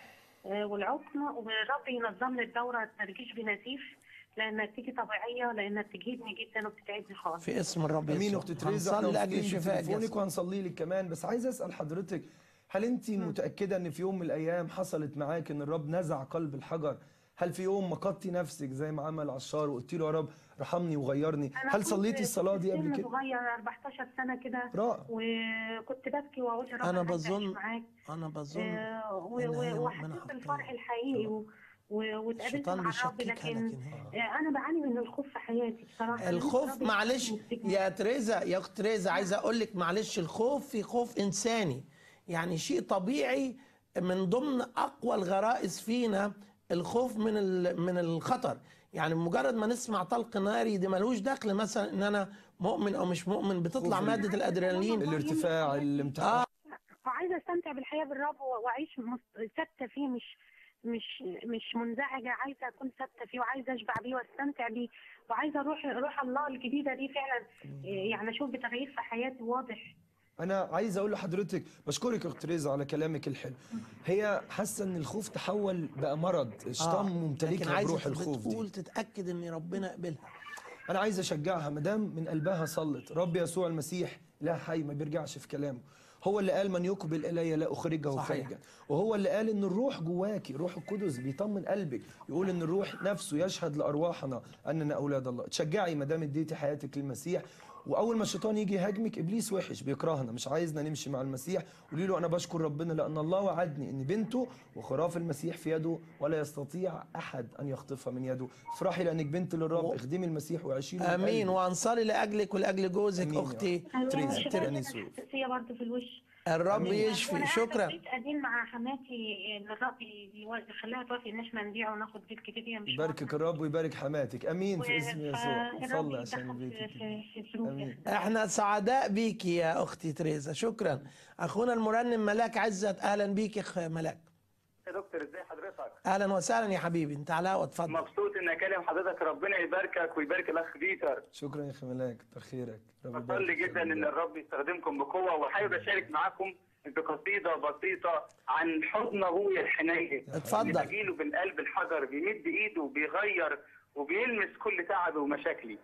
آه، والعقم والرب ينظم لي الدورة ترجيش بنزيف لأنها بتيجي طبيعية لأنها بتجهدني جدا وبتتعبني خالص في اسم الرب امين يسوع اخت تريزا احنا هنصلي لاجل واثقين الشفاء بتليفونك الجسد. وهنصلي لك كمان بس عايز اسال حضرتك هل انت متاكده ان في يوم من الايام حصلت معاك ان الرب نزع قلب الحجر هل في يوم مقدتي نفسك زي ما عمل عشار وقلت له يا رب ارحمني وغيرني أنا هل كنت- صليتي الصلاه دي كنت قبل سن كده صغير 14 سنة كده رائع وكنت ببكي وأقول يا رب أنا عايزة أعيش بظن- معاك انا بظن آه، و- إن هي و- ربنا وحسيت بالفرح حطها. الحقيقي و- و- واتقابلت الشيطان مع الرب بيشككها لكن لكن هي آه، أنا بعاني من الخوف في حياتي بصراحة الخوف الرب معلش يساعدني يا تريزا يا اخت تريزا عايز اقول لك معلش الخوف في خوف انساني يعني شيء طبيعي من ضمن اقوى الغرائز فينا الخوف من ال- من الخطر يعني مجرد ما نسمع طلق ناري ده ملوش دخل مثلا ان انا مؤمن او مش مؤمن بتطلع خوف ماده الادرينالين الارتفاع الامتحان وعايزه استمتع بالحياه بالرب و- واعيش مس- ثابته فيه مش مش مش منزعجه عايزه اكون ثابته فيه وعايزه اشبع بيه واستمتع بيه وعايزه اروح روح الله الجديده دي فعلا إيه، يعني اشوف بتغيير في حياتي واضح انا عايز اقول لحضرتك بشكرك يا اخت تريزا على كلامك الحلو هي حاسه ان الخوف تحول بقى مرض الشيطان لكن ممتلكها عايزه بروح الخوف دي بتقول تتاكد ان ربنا قبلها انا عايز اشجعها مدام من قلبها صلت رب يسوع المسيح لا حي ما بيرجعش في كلامه هو اللي قال من يقبل الي لا اخرجه صحيح. خارجا وهو اللي قال ان الروح جواكي روح القدس بيطمن قلبك يقول ان الروح نفسه يشهد لارواحنا اننا اولاد الله تشجعي ما دام اديتي حياتك للمسيح واول ما الشيطان يجي يهاجمك ابليس وحش بيكرهنا مش عايزنا نمشي مع المسيح قولي له انا بشكر ربنا لان الله وعدني ان بنته وخراف المسيح في يده ولا يستطيع احد ان يخطفها من يده افرحي لانك بنت للرب و- اخدمي المسيح وعيشي له امين بقلبك. وهنصلي لاجلك ولاجل جوزك أمين يا اختي تريزا، شوية تريزا كده نسوي. حساسيه برضه في الوش الرب أمين. يشفي وانا شكرا قاعده في بيت قديم مع حماتي ان الرب يو- يخليها توافق ان احنا نبيعه وناخد بيت جديد هي مش يباركك الرب ويبارك حماتك امين في اسم يسوع فالرب نصلي عشان يتدخل البيت في- الجديد. في- في ظروف أمين. احنا سعداء بيكي يا اختي تريزا شكرا اخونا المرنم ملاك عزت اهلا بيك يا اخ ملاك يا دكتور ازاي حضرتك؟ اهلا وسهلا يا حبيبي انت على الهوا اتفضل مبسوط اني اكلم حضرتك ربنا يباركك ويبارك الاخ بيتر شكرا يا اخي ملاك كتر خيرك رب يبارك بصلي فيك. جدا ان الرب يستخدمكم بقوه وحابب اشارك معاكم بقصيده بسيطه عن حضن ابويا الحنين اتفضل. اللي بجيله بالقلب الحجر بيمد ايده وبيغير وبيلمس كل تعبي ومشاكلي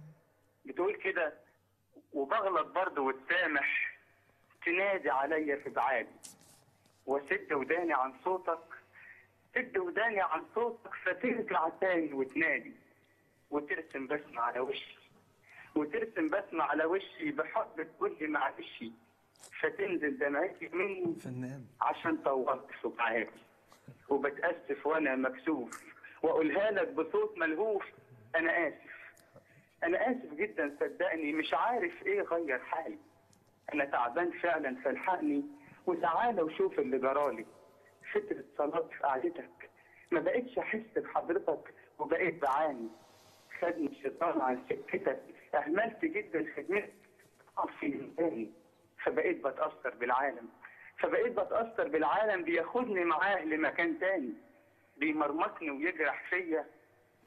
بتقول كده وبغلط برضه وتسامح تنادي عليا في بعادي وسد وداني عن صوتك سد وداني عن صوتك فترجع تاني وتنادي وترسم بسمة على وشي وترسم بسمة على وشي بحب تقول لي معلش فتنزل دمعتي مني فنان عشان طولت في بعادي وبتأسف وانا مكسوف واقولها لك بصوت ملهوف انا اسف انا اسف جدا صدقني مش عارف ايه غير حالي انا تعبان فعلا فالحقني وتعالى وشوف اللي جرالي فترة صلاة في قعدتك ما بقتش احس بحضرتك وبقيت بعاني خدني الشيطان عن سكتك اهملت جدا خدمتك في ميزاني فبقيت بتأثر بالعالم فبقيت بتأثر بالعالم بياخدني معاه لمكان تاني بيمرمطني ويجرح فيا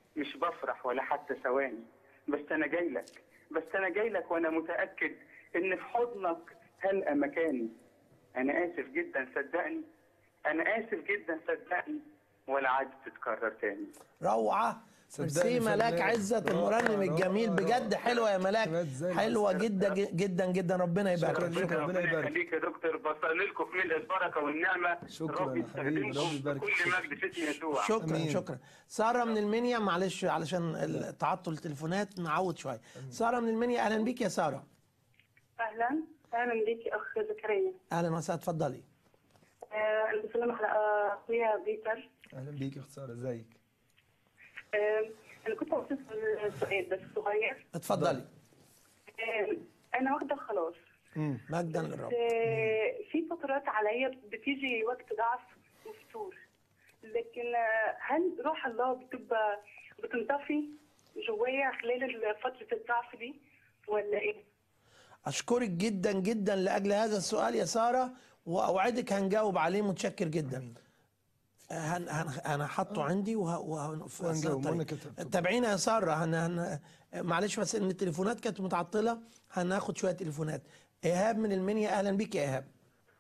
مش بفرح ولا حتى ثواني بس انا جاي لك بس انا جاي لك وانا متاكد ان في حضنك هلقى مكاني انا اسف جدا صدقني انا اسف جدا صدقني ولا عاد تتكرر تاني روعه صدقني ميرسي ملاك فنان. عزت رائع، المرنم رائع، الجميل بجد رائع. حلوه يا ملاك كلمات زي حلوه العسل. جدا جدا جدا ربنا شكراً يبارك لك. ربنا ربنا يبارك. يخليك يا دكتور بصلي لكم في ملء البركه والنعمه شكراً رب يا حبيبي، يستخدمكم رب يبارك بكل فيك. مجد في اسم يسوع شكرا أمين. شكرا ساره من المنيا معلش علشان ال- تعطل التليفونات نعود شويه ساره من المنيا اهلا بيك يا ساره اهلا اهلا بيك يا اخ زكريا اهلا وسهلا اتفضلي آه، انا بسلم على اخويا بيتر اهلا بيك يا خساره ازيك آه، انا كنت عاوز اسال سؤال بس صغير اتفضلي آه، انا واخده خلاص مجدا للرب آه، في فترات عليا بتيجي وقت ضعف وفتور لكن آه، هل روح الله بتبقى بتنطفي جوايا خلال فتره الضعف دي ولا ايه؟ اشكرك جدا جدا لاجل هذا السؤال يا ساره واوعدك هنجاوب عليه متشكر جدا هن هن انا حاطه عندي وه... وه... في وهنجاوب، أثناء الطريق. وأنا كتبته. تابعينا يا ساره هن... هن... معلش بس ان التليفونات كانت متعطله هناخد شويه تليفونات ايهاب من المنيا اهلا بيك يا ايهاب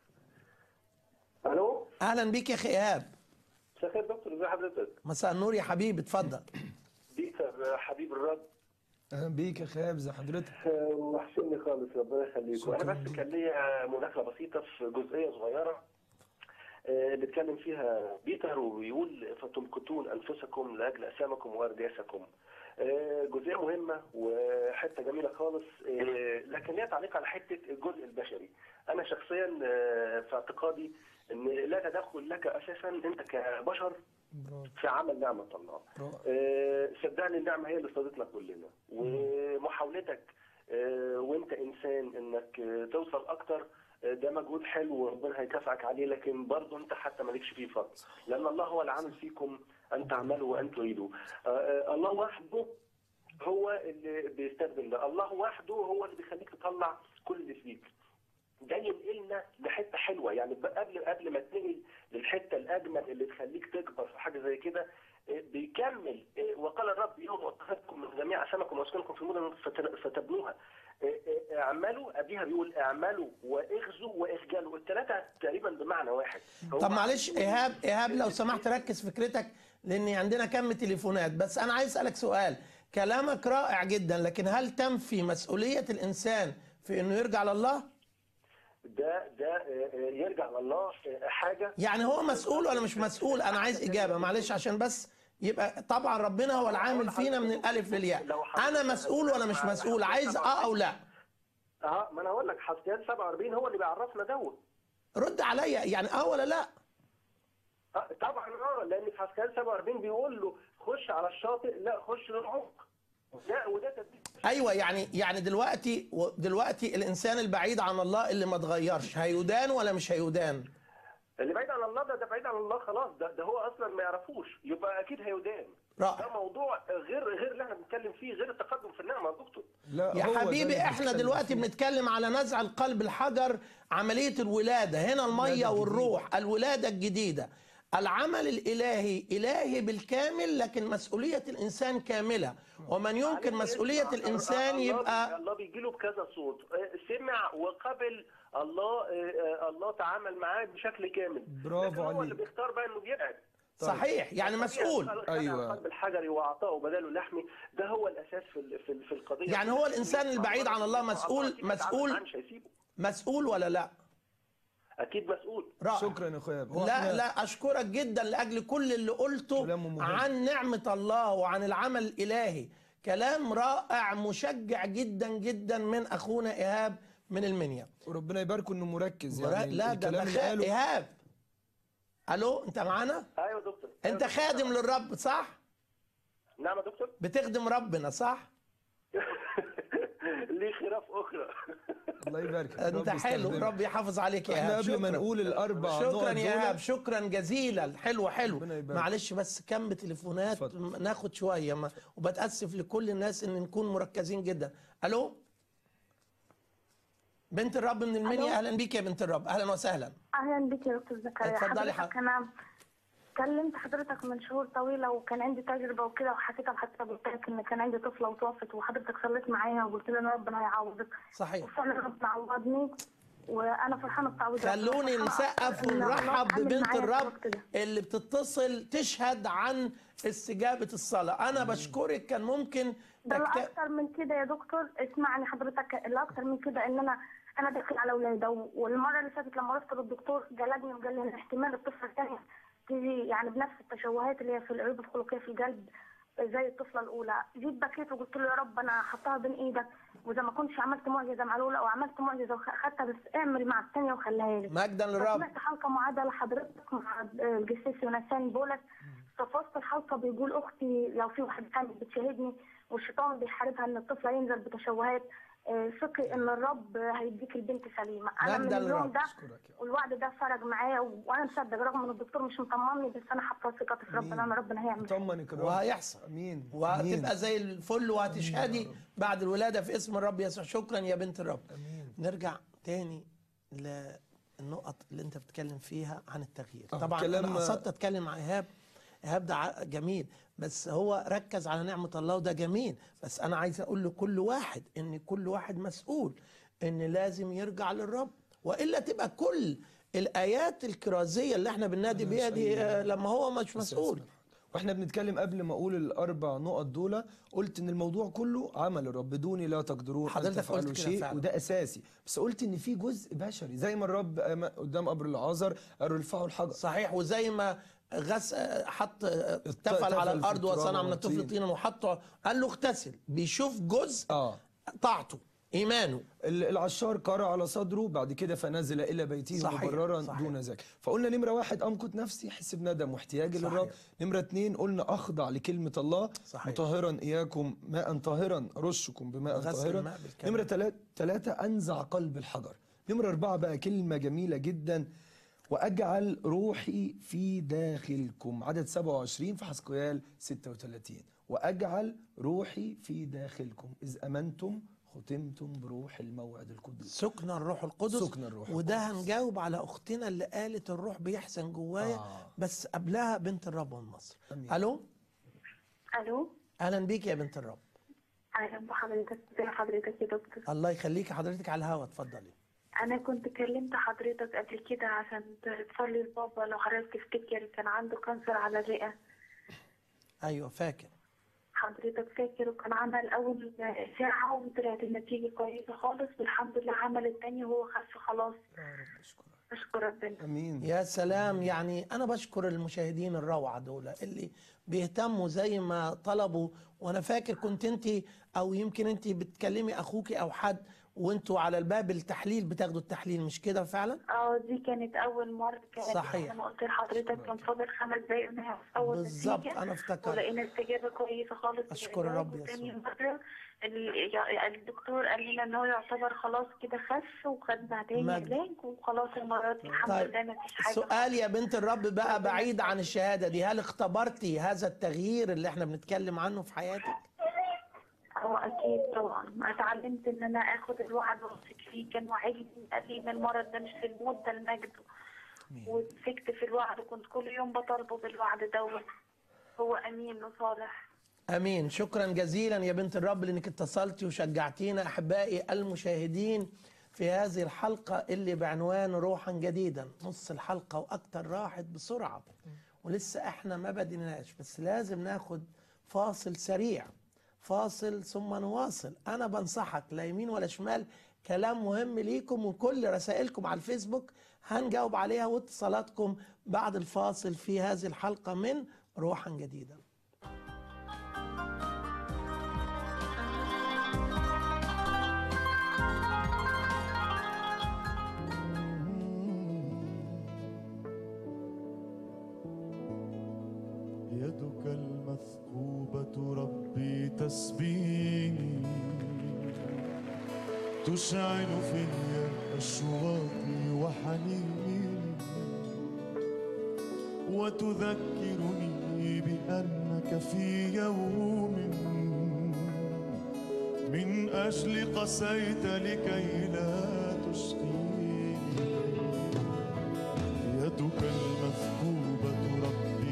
الو اهلا بيك يا اخي ايهاب مساء الخير دكتور ازي حضرتك؟ مساء النور يا حبيبي اتفضل بيتر حبيب الرب اهلا بيك يا خاب ازي حضرتك آه، وحشني خالص ربنا يخليكم انا بس كان ليا مداخله بسيطه في جزئيه صغيره آه، بيتكلم فيها بيتر وبيقول فتمقتون انفسكم لاجل اسامكم وارداسكم آه، جزئيه مهمه وحته جميله خالص آه، لكن ليها تعليق على حته الجزء البشري انا شخصيا آه، في اعتقادي ان لا تدخل لك اساسا انت كبشر برافو في عمل نعمه الله رائع. آه، صدقني النعمه هي اللي صادتنا كلنا ومحاولتك آه، وانت انسان انك آه، توصل اكتر آه، ده مجهود حلو وربنا هيكافئك عليه لكن برضه انت حتى مالكش فيه فضل لان الله هو اللي عامل فيكم ان تعملوا وان تريدوا آه، آه، الله وحده هو اللي بيستخدم ده الله وحده هو اللي بيخليك تطلع كل اللي فيك ده ينقلنا لحته حلوه يعني ب- قبل قبل ما تنقل للحته الاجمل اللي تخليك تكبر في حاجه زي كده آه، بيكمل آه، وقال الرب يوم اتخذكم من جميع اسامكم واسكنكم في مدن فت- فتبنوها آه، آه، اعملوا قبلها بيقول اعملوا واغزوا واخجلوا الثلاثه تقريبا بمعنى واحد هو طب معلش ايهاب ايهاب لو سمحت ركز فكرتك لان عندنا كم تليفونات بس انا عايز اسالك سؤال كلامك رائع جدا لكن هل تنفي مسؤوليه الانسان في انه يرجع لله ده ده آه، آه، يرجع لله آه، حاجه يعني هو مسؤول ولا مش مسؤول انا عايز اجابه معلش عشان بس يبقى طبعا ربنا هو العامل فينا من الالف للياء انا مسؤول ولا مش مسؤول عايز اه او لا اه ما انا هقول لك حسكيال 47 هو اللي بيعرفنا دوت رد عليا يعني اه ولا لا آه، طبعا اه لان في حسكيال 47 بيقول له خش على الشاطئ لا خش للعمق ده وده تدريب ايوه يعني يعني دلوقتي دلوقتي الانسان البعيد عن الله اللي ما اتغيرش هيدان ولا مش هيدان اللي بعيد عن الله ده ده بعيد عن الله خلاص ده ده هو اصلا ما يعرفوش يبقى اكيد هيدان رائع. ده موضوع غير غير اللي احنا بنتكلم فيه غير التقدم في النعمه يا دكتور لا يا هو ده حبيبي اللي احنا بنتكلم دلوقتي فيه. بنتكلم على نزع القلب الحجر عملية الولادة هنا المية الجديدة. والروح الولادة الجديدة العمل الإلهي إلهي بالكامل لكن مسؤولية الإنسان كاملة ومن ينكر عليه مسؤولية يسمع. الإنسان الله- يبقى الله بيجي له بكذا صوت آه، سمع وقبل الله آه، آه، الله تعامل معاه بشكل كامل برافو لكن هو اللي عليك. بيختار بقى انه بيبعد صحيح يعني مسؤول أيوة. القلب الحجري واعطائه بداله لحمي ده هو الاساس في ال- في ال- في القضيه يعني هو الإنسان البعيد عن الله مسؤول- أكيد هيتعامل مسؤول- معاه، مش هيسيبه مسؤول ولا لا اكيد مسؤول رائع شكرا يا اخويا هو لا إحنا- لا اشكرك جدا لاجل كل اللي قلته كلامه مهم. عن نعمه الله وعن العمل الالهي كلام رائع مشجع جدا جدا من اخونا ايهاب من المنيا وربنا يباركه انه مركز ورا- يعني لا ده الكلام ده اللي خا- قاله ايهاب الو انت معانا ايوه يا دكتور انت أيوة يا دكتور. خادم للرب صح نعم يا دكتور بتخدم ربنا صح ليه خلاف اخرى الله يبارك انت حلو رب يحافظ عليك يا احنا ايهاب قبل ما شكراً. نقول الاربع شكرا نقط يا دول، ايهاب شكرا جزيلا حلو حلو ربنا يبارك. معلش بس كم تليفونات اتفضل. م- ناخد شويه ما وبتاسف لكل الناس ان نكون مركزين جدا الو بنت الرب من المنيا ألو. اهلا بيك يا بنت الرب اهلا وسهلا اهلا بك يا دكتور زكريا اتفضلي حضرتك حضرتك. انا كلمت حضرتك من شهور طويلة وكان عندي تجربة وكده وحكيتها لحضرتك قلت لك إن كان عندي طفلة وتوفت وحضرتك صليت معايا وقلت لي إن ربنا هيعوضك صحيح وفعلا ربنا عوضني وأنا فرحانة بتعويض ربنا. خلوني فرحانة نسقف أكتر إن الله ونرحب اتعامل ببنت معايا في الرب الوقت ده. اللي بتتصل تشهد عن استجابة الصلاة أنا بشكرك كان ممكن ده تكت... الاكتر من كده يا دكتور اسمعني حضرتك الاكتر من كده ان انا انا داخل على ولاده والمره اللي فاتت لما رحت للدكتور جلدني وقال لي ان احتمال الطفله الثانيه تيجي يعني بنفس التشوهات اللي هي في العيوب الخلقيه في القلب زي الطفله الاولى جيت بكيت وقلت له يا رب انا حطها بين ايدك واذا ما كنتش عملت معجزه مع الاولى او عملت معجزه وخدتها بس اعمل مع الثانيه وخليها لي مجدا للرب سمعت حلقه معادة لحضرتك مع الجسيس يونسان بولس في وسط الحلقه بيقول اختي لو في واحد كانت بتشاهدني والشيطان بيحاربها ان الطفل ينزل بتشوهات آه، ثقي ان الرب هيديك البنت سليمه انا من مجدا اليوم للرب. ده والوعد ده فرق معايا وانا مصدق رغم ان الدكتور مش مطمني بس انا حاطه ثقتي في ربنا ان ربنا هيعمل طمنك الرب وهيحصل امين وهتبقى زي الفل وهتشهدي بعد الولادة في اسم الرب يسوع شكرا يا بنت الرب نرجع تاني للنقط اللي انت بتتكلم فيها عن التغيير آه، طبعا كلام- انا قصدت اتكلم مع ايهاب ايهاب ده ع- جميل بس هو ركز على نعمة الله وده جميل بس انا عايز اقول لكل واحد ان كل واحد مسؤول ان لازم يرجع للرب والا تبقى كل الايات الكرازيه اللي احنا بننادي بيها دي آه، لما هو مش مسؤول واحنا بنتكلم قبل ما اقول الاربع نقط دول قلت ان الموضوع كله عمل الرب دوني لا تقدرون ان حضرتك قلت تفعلوا كده شيء فعلا. وده اساسي بس قلت ان في جزء بشري زي ما الرب قام قدام قبر العازر قالوا ارفعوا الحجر صحيح وزي ما غس حط اتفل اتفل على في الارض التراب وصنع من الطفل والطين. طينا وحطه قال له اغتسل بيشوف جزء اه طاعته ايمانه ال- العشار قرأ على صدره بعد كده فنزل الى بيته صحيح، مبررا صحيح. دون ذاك فقلنا نمره واحد امقت نفسي احس بندم واحتياجي صحيح. للرب نمره اتنين قلنا اخضع لكلمه الله صحيح. مطهرا اياكم ماء طاهرا رشكم بماء غسل طاهرا الماء بالكامل. نمره تلات ثلاثه انزع قلب الحجر نمره اربعه بقى كلمه جميله جدا واجعل روحي في داخلكم عدد 27 في حسقيال 36 واجعل روحي في داخلكم اذ امنتم ختمتم بروح الموعد القدوس سكن الروح القدس سكن الروح وده هنجاوب على اختنا اللي قالت الروح بيحسن جوايا آه. بس قبلها بنت الرب من مصر أمين. الو الو اهلا بيك يا بنت الرب اهلا بحضرتك ازي حضرتك يا دكتور الله يخليكي حضرتك على الهوا اتفضلي انا كنت كلمت حضرتك قبل كده عشان تصلي لبابا لو حضرتك تفتكر كان عنده كانسر على الرئه ايوه فاكر حضرتك فاكر وكان عمل اول ساعه وطلعت النتيجه كويسه خالص والحمد لله عمل التاني وهو خف خلاص اشكر ربنا امين يا سلام يعني انا بشكر المشاهدين الروعه دول اللي بيهتموا زي ما طلبوا وانا فاكر كنت انت او يمكن انت بتكلمي اخوكي او حد وانتوا على الباب التحليل بتاخدوا التحليل مش كده فعلا اه دي كانت اول مره كانت صحيح. انا قلت لحضرتك كان فاضل خمس دقايق ونعرف اول بالظبط نتيجة. انا افتكرت ولقينا استجابه كويسه خالص أشكر الرب يسوع. تاني مره ال- يع- الدكتور قال لنا ان هو يعتبر خلاص كده خف وخدنا تاني مجد. علاج وخلاص المره دي الحمد طيب لله ما فيش حاجه سؤال يا بنت الرب بقى بعيد عن الشهاده دي هل اختبرتي هذا التغيير اللي احنا بنتكلم عنه في حياتك هو اكيد طبعا اتعلمت ان انا اخد الوعد واثق فيه كان وعدني قال لي ان المرض ده مش في الموت ده لمجده ومسكت في الوعد وكنت كل يوم بطالبه بالوعد دوت هو امين وصالح امين شكرا جزيلا يا بنت الرب لانك اتصلتي وشجعتينا احبائي المشاهدين في هذه الحلقه اللي بعنوان روحا جديدا نص الحلقه واكتر راحت بسرعه ولسه احنا ما بديناش بس لازم ناخد فاصل سريع فاصل ثم نواصل انا بنصحك لا يمين ولا شمال كلام مهم ليكم وكل رسائلكم على الفيسبوك هنجاوب عليها واتصالاتكم بعد الفاصل في هذه الحلقه من روحا جديدا يدك المثقوبة ربي تسبيني تشعل في أشواقي وحنيني وتذكرني بأنك في يوم من أجل قسيت لكي لا تشقيني يدك المثقوبة ربي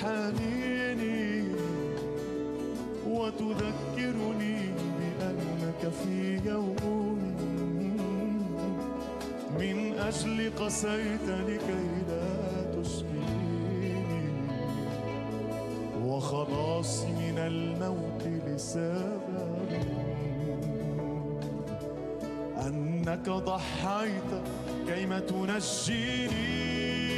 وحنيني وتذكرني بأنك في يوم من أجل قسيت لكي لا تشقيني وخلاصي من الموت لسبب أنك ضحيت كيما تنجيني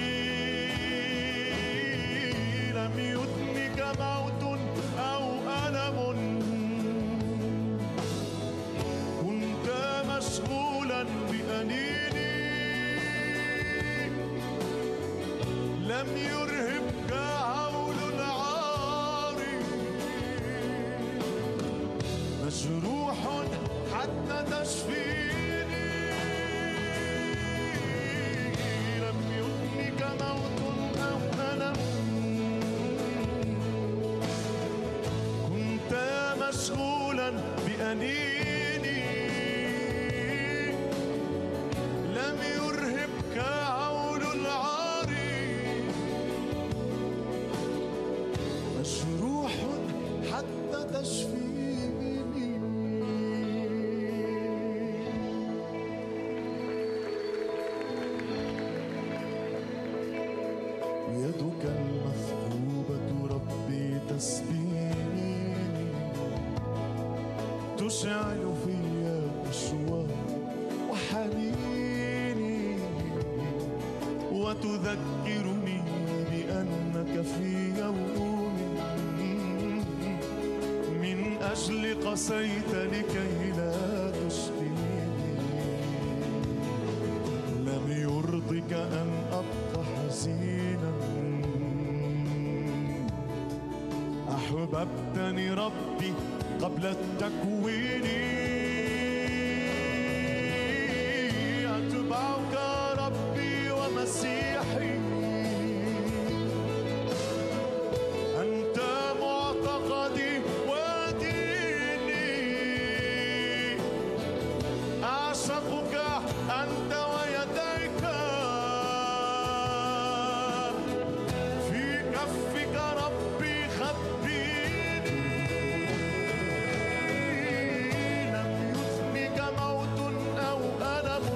لم يدنك موت أو ألم كنت مشغولا بأنيني لم يرهبك هول العار مجروح حتى تشفيني لم يدنك موت أو ألم كنت مشغولا بأنيني لم يرهبك هول العار مجروح حتى تشفيني يدك المثقوبة ربي تسبيني تشعل في أشواق وحنيني وتذكرني بأنك في يوم من أجل قسيت لكي لا تشقيني لم يرضك أن أبقى حزينا أحببتني ربي قبل التكوين أتبعك ربي ومسيحي أنت معتقدي وديني أعشقك أنت ويديك في كفك ربي خبيني لم يثنك موت أو ألم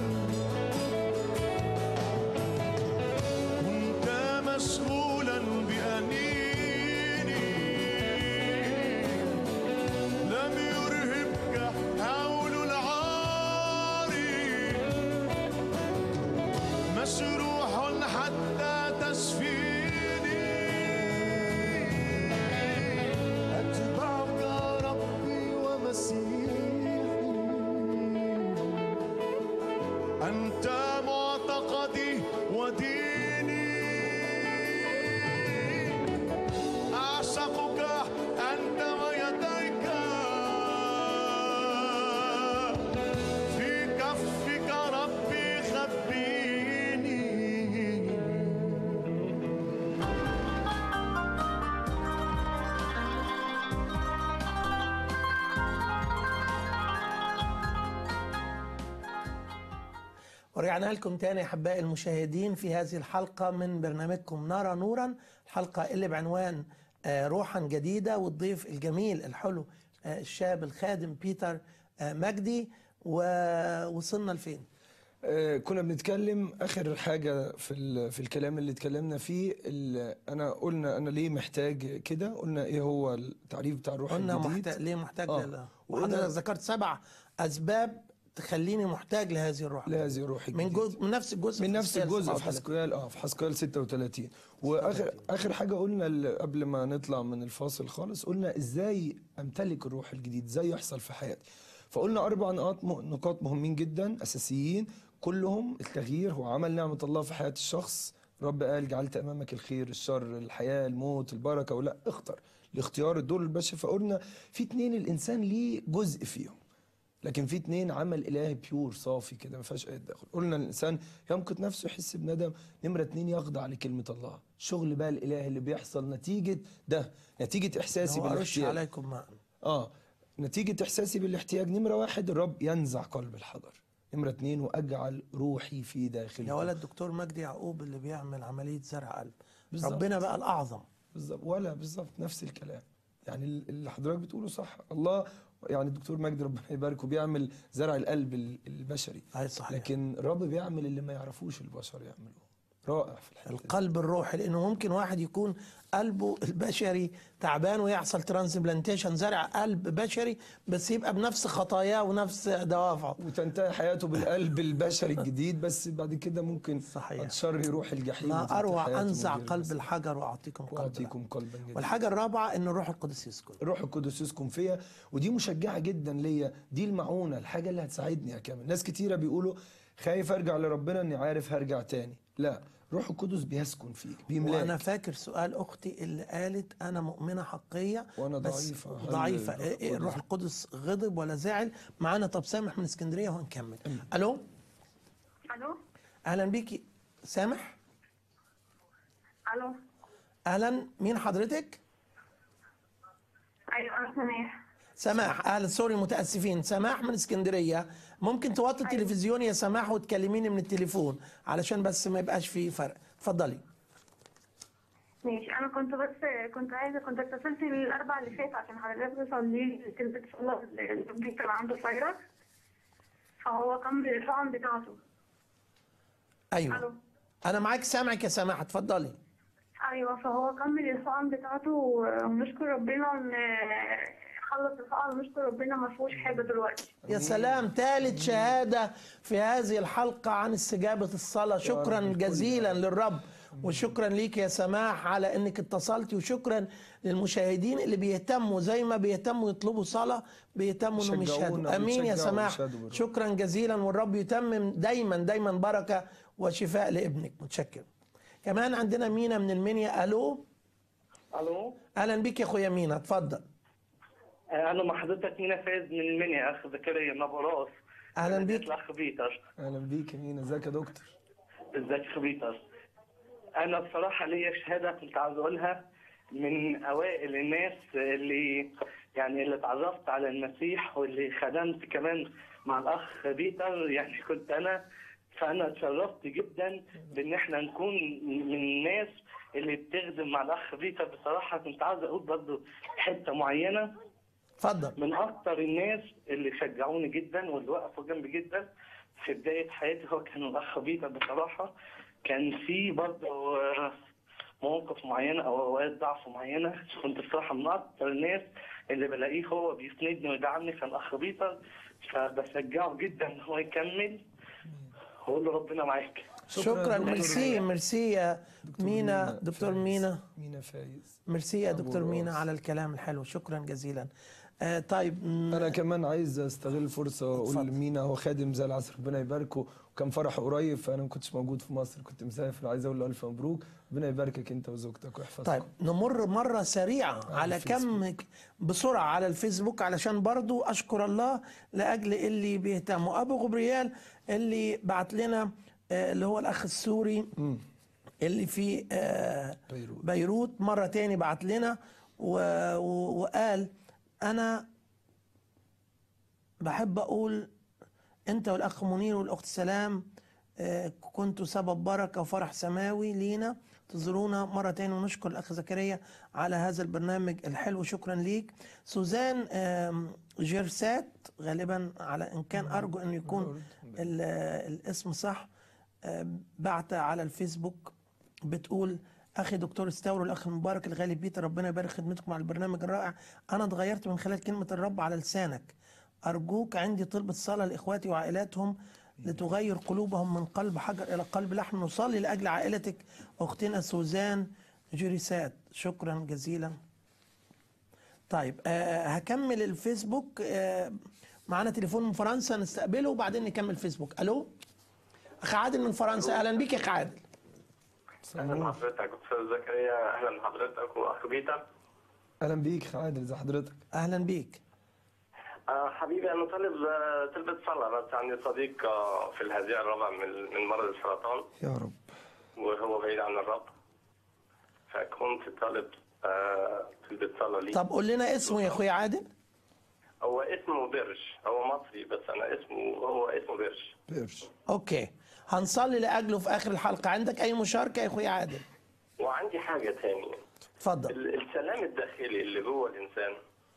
كنت مشغولا بأنيني لم يرهبك هول العار مشروح حتى تشفيني أتبعك ربي ومسيحي أنت معتقدي وديني أعشقك أنت ويديك في كفك ربي خبيني ورجعنا لكم تاني احبائي المشاهدين في هذه الحلقه من برنامجكم نرى نورا الحلقه اللي بعنوان آه، روحا جديده والضيف الجميل الحلو آه، الشاب الخادم بيتر آه، مجدي ووصلنا لفين؟ آه، كنا بنتكلم اخر حاجه في ال- في الكلام اللي اتكلمنا فيه ال- انا قلنا انا ليه محتاج كده قلنا ايه هو التعريف بتاع الروح قلنا الجديد محتاج ليه محتاج آه. لل- وقلنا- وحضرتك ذكرت سبع اسباب تخليني محتاج لهذه الروح لهذه الروح من الجديدة. جزء من نفس الجزء من في نفس حزقيال الجزء في 37. حسقيال اه في حسقيال 36 واخر اخر حاجه قلنا ال- قبل ما نطلع من الفاصل خالص قلنا ازاي امتلك الروح الجديد ازاي يحصل في حياتي فقلنا اربع نقاط م- نقاط مهمين جدا اساسيين كلهم التغيير هو عمل نعمه الله في حياه الشخص رب قال جعلت امامك الخير الشر الحياه الموت البركه ولا اختر لاختيار الدور البشري فقلنا في اتنين الانسان ليه جزء فيهم لكن في اتنين عمل الهي بيور صافي كده ما فيهاش اي تدخل قلنا الانسان يمقت نفسه يحس بندم نمره اتنين يخضع لكلمه الله شغل بقى الالهي اللي بيحصل نتيجه ده نتيجه احساسي هو أرش بالاحتياج عليكم ماء اه نتيجه احساسي بالاحتياج نمره واحد الرب ينزع قلب الحضر نمره اتنين واجعل روحي في داخلي يا ولد دكتور مجدي يعقوب اللي بيعمل عمليه زرع قلب بالظبط. ربنا بقى الاعظم بالظبط ولا بالظبط نفس الكلام يعني ال- اللي حضرتك بتقوله صح الله يعني الدكتور مجدي ربنا يباركه بيعمل زرع القلب ال- البشري أي صحيح لكن الرب بيعمل اللي ما يعرفوش البشر يعملوه رائع في الحته دي. القلب الروحي لانه ممكن واحد يكون قلبه البشري تعبان ويحصل ترانسبلانتيشن زرع قلب بشري بس يبقى بنفس خطاياه ونفس دوافعه وتنتهي حياته بالقلب البشري الجديد بس بعد كده ممكن صحيح. الشر يروح الجحيم ما وتنتهي اروع حياته انزع من غير قلب مسيح. الحجر واعطيكم قلب واعطيكم قلبا جديدا والحاجه الرابعه ان الروح القدس يسكن الروح القدس يسكن فيا ودي مشجعه جدا ليا دي المعونه الحاجه اللي هتساعدني اكمل ناس كتيره بيقولوا خايف ارجع لربنا اني عارف هرجع تاني لا روح القدس بيسكن فيك وانا بيملاك فاكر سؤال اختي اللي قالت انا مؤمنه حقيه وأنا بس ضعيفة. هل ضعيفه الروح إيه- إيه الروح القدس غضب ولا زعل معانا طب سامح من اسكندريه وهنكمل الو الو اهلا بيكي سامح الو اهلا مين حضرتك ايوه انا سماح سماح اهلا سوري متاسفين سماح من اسكندريه ممكن توطي التلفزيون يا سماح وتكلميني من التليفون علشان بس ما يبقاش في فرق اتفضلي ماشي انا كنت بس كنت عايزه كنت اتصلت الاربع اللي فات عشان حضرتك تصلي لي تلبس صلاه ابني كان عنده فيروس فهو كان بالحقن بتاعته ايوه الو انا معاك سامعك يا سماح اتفضلي ايوه فهو كمل الحقن بتاعته ونشكر ربنا ان خلص الحقن ونشكر ربنا ما فيهوش حاجه دلوقتي يا سلام ثالث شهادة في هذه الحلقة عن استجابة الصلاة شكرا رب الكل جزيلا للرب وشكرا ليك يا سماح على انك اتصلتي وشكرا للمشاهدين اللي بيهتموا زي ما بيهتموا يطلبوا صلاة بيهتموا انهم يشجعونا يشهدوا امين يا ويشجعوا سماح ويشهدوا بالرب. شكرا جزيلا والرب يتمم دايما دايما بركة وشفاء لابنك متشكر كمان عندنا مينا من المنيا الو الو اهلا بيك يا اخويا مينا اتفضل آه، انا مع حضرتك مينا فايز من المنيا اخ زكريا نبراس اهلا بيك الاخ بيتر اهلا بيك يا مينا ازيك يا دكتور ازيك يا اخ بيتر انا بصراحه ليا شهاده كنت عاوز اقولها من اوائل الناس اللي يعني اللي اتعرفت على المسيح واللي خدمت كمان مع الاخ بيتر يعني كنت انا فانا اتشرفت جدا بان احنا نكون من الناس اللي بتخدم مع الاخ بيتر بصراحه كنت عاوز اقول برضه حته معينه اتفضل من اكتر الناس اللي شجعوني جدا واللي وقفوا جنبي جدا في بدايه حياتي هو كان الاخ بيتر بصراحه كان في برضه آه، مواقف معينه او اوقات ضعف معينه كنت بصراحه من اكتر الناس اللي بلاقيه هو بيسندني ويدعمني كان الاخ بيتر فبشجعه جدا ان هو يكمل واقول له ربنا معاك شكرا دكتور ميرسي ميرسي يا مينا دكتور فايز. مينا مينا فايز ميرسي يا أبو دكتور مينا راس. على الكلام الحلو شكرا جزيلا آه طيب م- انا كمان عايز استغل الفرصه واقول اتفضل. لمينا هو خادم زي العصر ربنا يباركه وكان فرح قريب فانا ما كنتش موجود في مصر كنت مسافر عايز اقول له الف مبروك ربنا يباركك انت وزوجتك ويحفظكم طيب نمر مرة سريعة على كم بسرعة على الفيسبوك علشان برضو أشكر الله لأجل اللي بيهتموا أبو غبريال اللي بعت لنا آه، اللي هو الأخ السوري مم. اللي في آه، بيروت. بيروت مرة تاني بعت لنا و- و- وقال أنا بحب أقول أنت والأخ منير والأخت سلام آه، كنتوا سبب بركة وفرح سماوي لينا تزورونا مرة تاني ونشكر الأخ زكريا على هذا البرنامج الحلو شكرا ليك سوزان آم، جيرسات غالبا على إن كان أرجو أن يكون ال- الاسم صح آم، بعت على الفيسبوك بتقول اخي دكتور استور الاخ المبارك الغالي بيتر ربنا يبارك خدمتكم على البرنامج الرائع انا اتغيرت من خلال كلمه الرب على لسانك ارجوك عندي طلبه صلاه لاخواتي وعائلاتهم لتغير قلوبهم من قلب حجر الى قلب لحم نصلي لاجل عائلتك اختنا سوزان جيريسات شكرا جزيلا طيب آه هكمل الفيسبوك آه معانا تليفون من فرنسا نستقبله وبعدين نكمل فيسبوك الو اخ عادل من فرنسا اهلا بيك يا اخ عادل اهلا بحضرتك استاذ زكريا اهلا بحضرتك واخ بيتر اهلا بيك يا عادل ازي حضرتك اهلا بيك آه حبيبي انا طالب آه، طلبة صلاة بس عندي صديق آه، في الهزيع الرابع من من مرض السرطان يا رب وهو بعيد عن الرب فكنت طالب آه، طلبة صلاة لي طب قول لنا اسمه يا اخويا عادل هو اسمه بيرش هو مصري بس انا اسمه هو اسمه بيرش بيرش اوكي هنصلي لاجله في اخر الحلقه عندك اي مشاركه يا اخويا عادل وعايز عندي حاجه تانية اتفضل ال- السلام الداخلي اللي جوه الانسان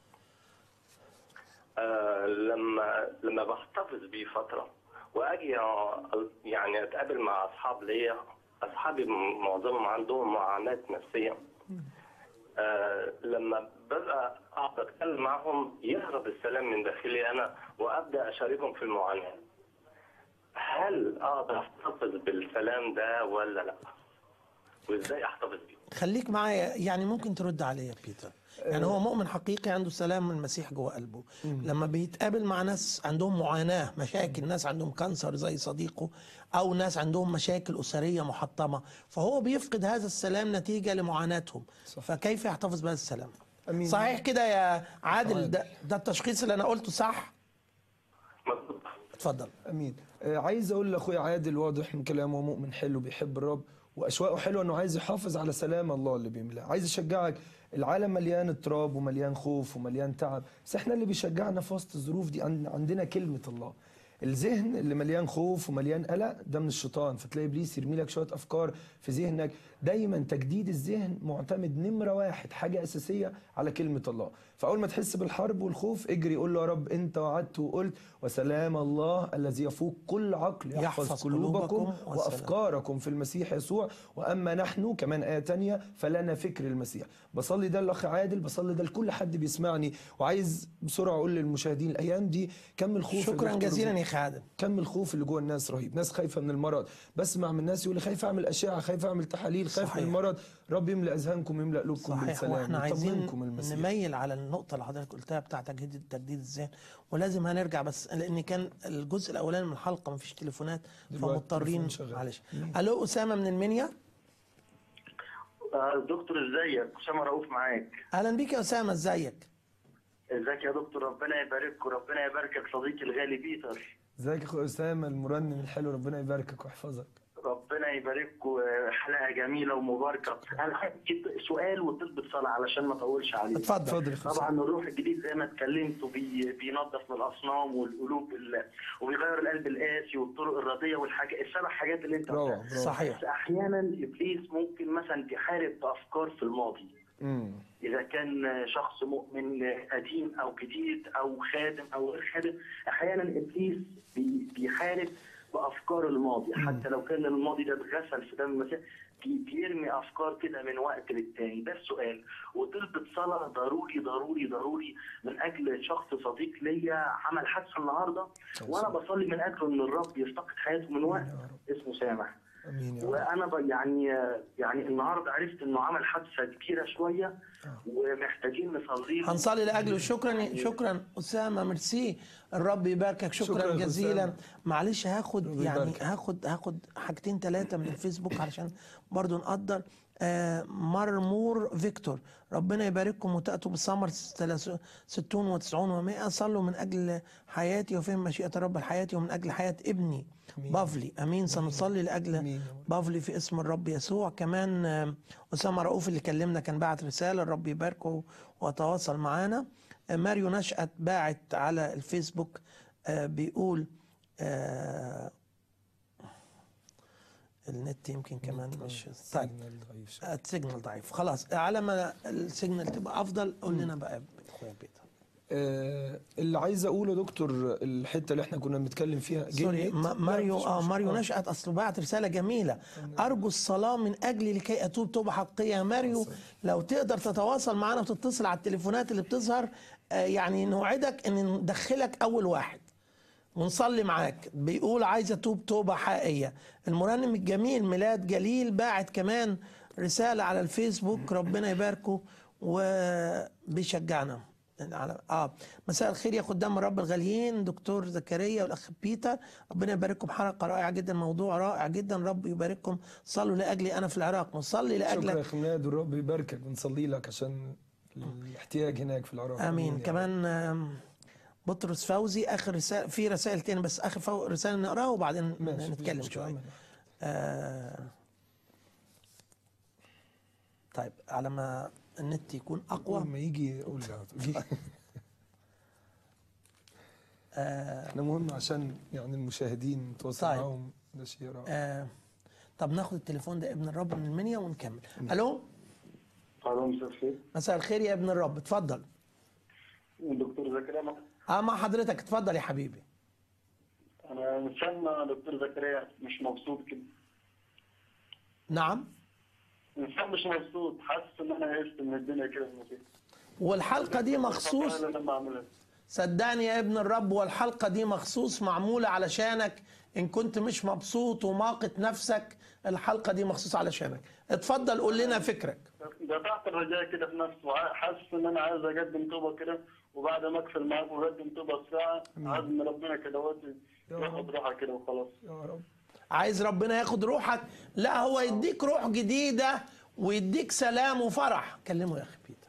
آه لما لما بحتفظ بيه فتره واجي أ- يعني اتقابل مع اصحاب ليا اصحابي م- معظمهم عندهم معاناه نفسيه آه لما ببقى اقعد اتكلم معهم يهرب السلام من داخلي انا وابدا اشاركهم في المعاناه هل اقدر احتفظ بالسلام ده ولا لا وازاي احتفظ بيه خليك معايا يعني ممكن ترد عليا يا بيتر يعني هو مؤمن حقيقي عنده سلام من المسيح جوه قلبه لما بيتقابل مع ناس عندهم معاناة مشاكل ناس عندهم كانسر زي صديقه أو ناس عندهم مشاكل أسرية محطمة فهو بيفقد هذا السلام نتيجة لمعاناتهم فكيف يحتفظ بهذا السلام أمين. صحيح كده يا عادل ده, ده التشخيص اللي أنا قلته صح اتفضل امين آه، عايز اقول لاخويا عادل واضح من كلامه مؤمن حلو بيحب الرب واشواقه حلوه انه عايز يحافظ على سلام الله اللي بيملاه عايز اشجعك العالم مليان اضطراب ومليان خوف ومليان تعب بس احنا اللي بيشجعنا في وسط الظروف دي عن- عندنا كلمه الله الذهن اللي مليان خوف ومليان قلق ده من الشيطان فتلاقي ابليس يرمي لك شويه افكار في ذهنك دايما تجديد الذهن معتمد نمره واحد حاجه اساسيه على كلمه الله فاول ما تحس بالحرب والخوف اجري قول له يا رب انت وعدت وقلت وسلام الله الذي يفوق كل عقل يحفظ, يحفظ قلوبكم, قلوبكم وسلام. وافكاركم في المسيح يسوع واما نحن كمان ايه تانية فلنا فكر المسيح بصلي ده الاخ عادل بصلي ده لكل حد بيسمعني وعايز بسرعه اقول للمشاهدين الايام دي كم الخوف اللي شكرا دكتور جزيلا رضا- يا أخي عادل كم الخوف اللي جوه الناس رهيب ناس خايفه من المرض بسمع من ناس يقول لي خايف اعمل اشعه خايف اعمل تحاليل خايف صحيح. من المرض رب يملا اذهانكم يملا قلوبكم صحيح بالسلام واحنا عايزين يطمنكم المسيح نميل على النقطة اللي حضرتك قلتها بتاع تجديد تجديد الذهن ولازم هنرجع بس لأن كان الجزء الأولاني من الحلقة مفيش تليفونات دلوقتي فمضطرين التليفون شغال. معلش ألو أسامة من المنيا آه، دكتور ازيك اسامه رؤوف معاك أهلا بيك يا أسامة ازيك ازيك يا دكتور ربنا يبارك وربنا يباركك صديقي الغالي بيتر ازيك يا اخو اسامه المرنم الحلو ربنا يباركك ويحفظك ربنا يبارك وحلقه جميله ومباركه انا حكيت سؤال وطلبة صلاه علشان ما اطولش عليك اتفضل. اتفضل يا أخو طبعا الروح الجديد زي ما اتكلمت بي بينظف من الاصنام والقلوب ال- وبيغير القلب القاسي والطرق الرديه والحاجات السبع حاجات اللي انت روعة، قلتها. برافو. صحيح. بس احيانا ابليس ممكن مثلا تحارب بافكار في الماضي امم إذا كان شخص مؤمن قديم أو جديد أو خادم أو غير خادم أحيانا إبليس بي- بيحارب بأفكار الماضي حتى لو كان الماضي ده اتغسل في دم المسيح بي- بيرمي أفكار كده من وقت للتاني ده السؤال وطلبة صلاة ضروري ضروري ضروري من أجل شخص صديق ليا عمل حادثة النهاردة وأنا بصلي من أجله إن الرب يفتقد حياته من وقت اسمه سامح امين يا رب وانا ب- يعني يعني النهارده عرفت انه عمل حادثه كبيره شويه ومحتاجين نصلي له. هنصلي لاجله شكرا شكرا اسامه ميرسي الرب يباركك شكرا, شكراً يا جزيلا أسامة. معلش هاخد رب يعني يباركك. هاخد هاخد حاجتين ثلاثه من الفيسبوك علشان برضو نقدر آه مرمور فيكتور ربنا يبارككم وتأتوا بالثمر 60 و90 و100 صلوا من أجل حياتي وفهم مشيئة الرب لحياتي ومن أجل حياة ابني بافلي أمين سنصلي لأجل بافلي في اسم الرب يسوع كمان آه، أسامة رؤوف اللي كلمنا كان بعت رسالة الرب يباركه وتواصل معانا آه، ماريو نشأت باعت على الفيسبوك آه، بيقول آه، النت يمكن كمان مش طيب السيجنال ضعيف خلاص على ما السيجنال تبقى افضل قول لنا بقى اخويا بيتر آه اللي عايز اقوله يا دكتور الحته اللي احنا كنا بنتكلم فيها سوري جنيت. ما- لا، ماريو مفيش اه مشكلة. ماريو آه. نشأت اصله بعت رساله جميله ارجو الصلاه من اجلي لكي اتوب توبه حقيقيه يا ماريو لو تقدر تتواصل معنا وتتصل على التليفونات اللي بتظهر آه يعني نوعدك ان ندخلك اول واحد ونصلي معاك بيقول عايز اتوب توبه حقيقيه المرنم الجميل ميلاد جليل باعت كمان رساله على الفيسبوك ربنا يباركه وبيشجعنا على اه مساء الخير يا خدام الرب الغاليين دكتور زكريا والاخ بيتر ربنا يبارككم حلقه رائعه جدا موضوع رائع جدا رب يبارككم صلوا لاجلي انا في العراق نصلي شكرا يا لاجلك اخي ميلاد والرب يباركك بنصلي لك عشان الاحتياج هناك في العراق امين يا كمان آم، بطرس فوزي اخر رسالة في رسائل تاني بس اخر فو- رسالة نقراها وبعدين ماشي، مفيش نتكلم مشكلة. شوية آه طيب على ما النت يكون اقوى لما يجي قول لي آه احنا مهم عشان يعني المشاهدين نتواصل طيب. معاهم ده شيء رائع آه طب ناخد التليفون ده ابن الرب من المنيا ونكمل الو الو مساء الخير مساء الخير يا ابن الرب اتفضل دكتور زكريا اه مع حضرتك اتفضل يا حبيبي انا انسان دكتور زكريا مش مبسوط كده نعم انسان مش مبسوط حاسس ان انا يئست من الدنيا كده المسيح والحلقه دي مخصوص انا لما اعملها صدقني يا ابن الرب والحلقة دي مخصوص معمولة علشانك إن كنت مش مبسوط وماقت نفسك الحلقة دي مخصوص علشانك اتفضل قول لنا فكرك دفعت الرجاء كده في نفسي وحاسس ان انا عايز اقدم توبه كده وبعد ما اقفل معاك واقدم توبه الساعه عايز ان ربنا كده وقت ياخد روحها كده وخلاص يا رب عايز ربنا ياخد روحك لا هو يديك روح جديدة ويديك سلام وفرح كلمه يا أخي بيتر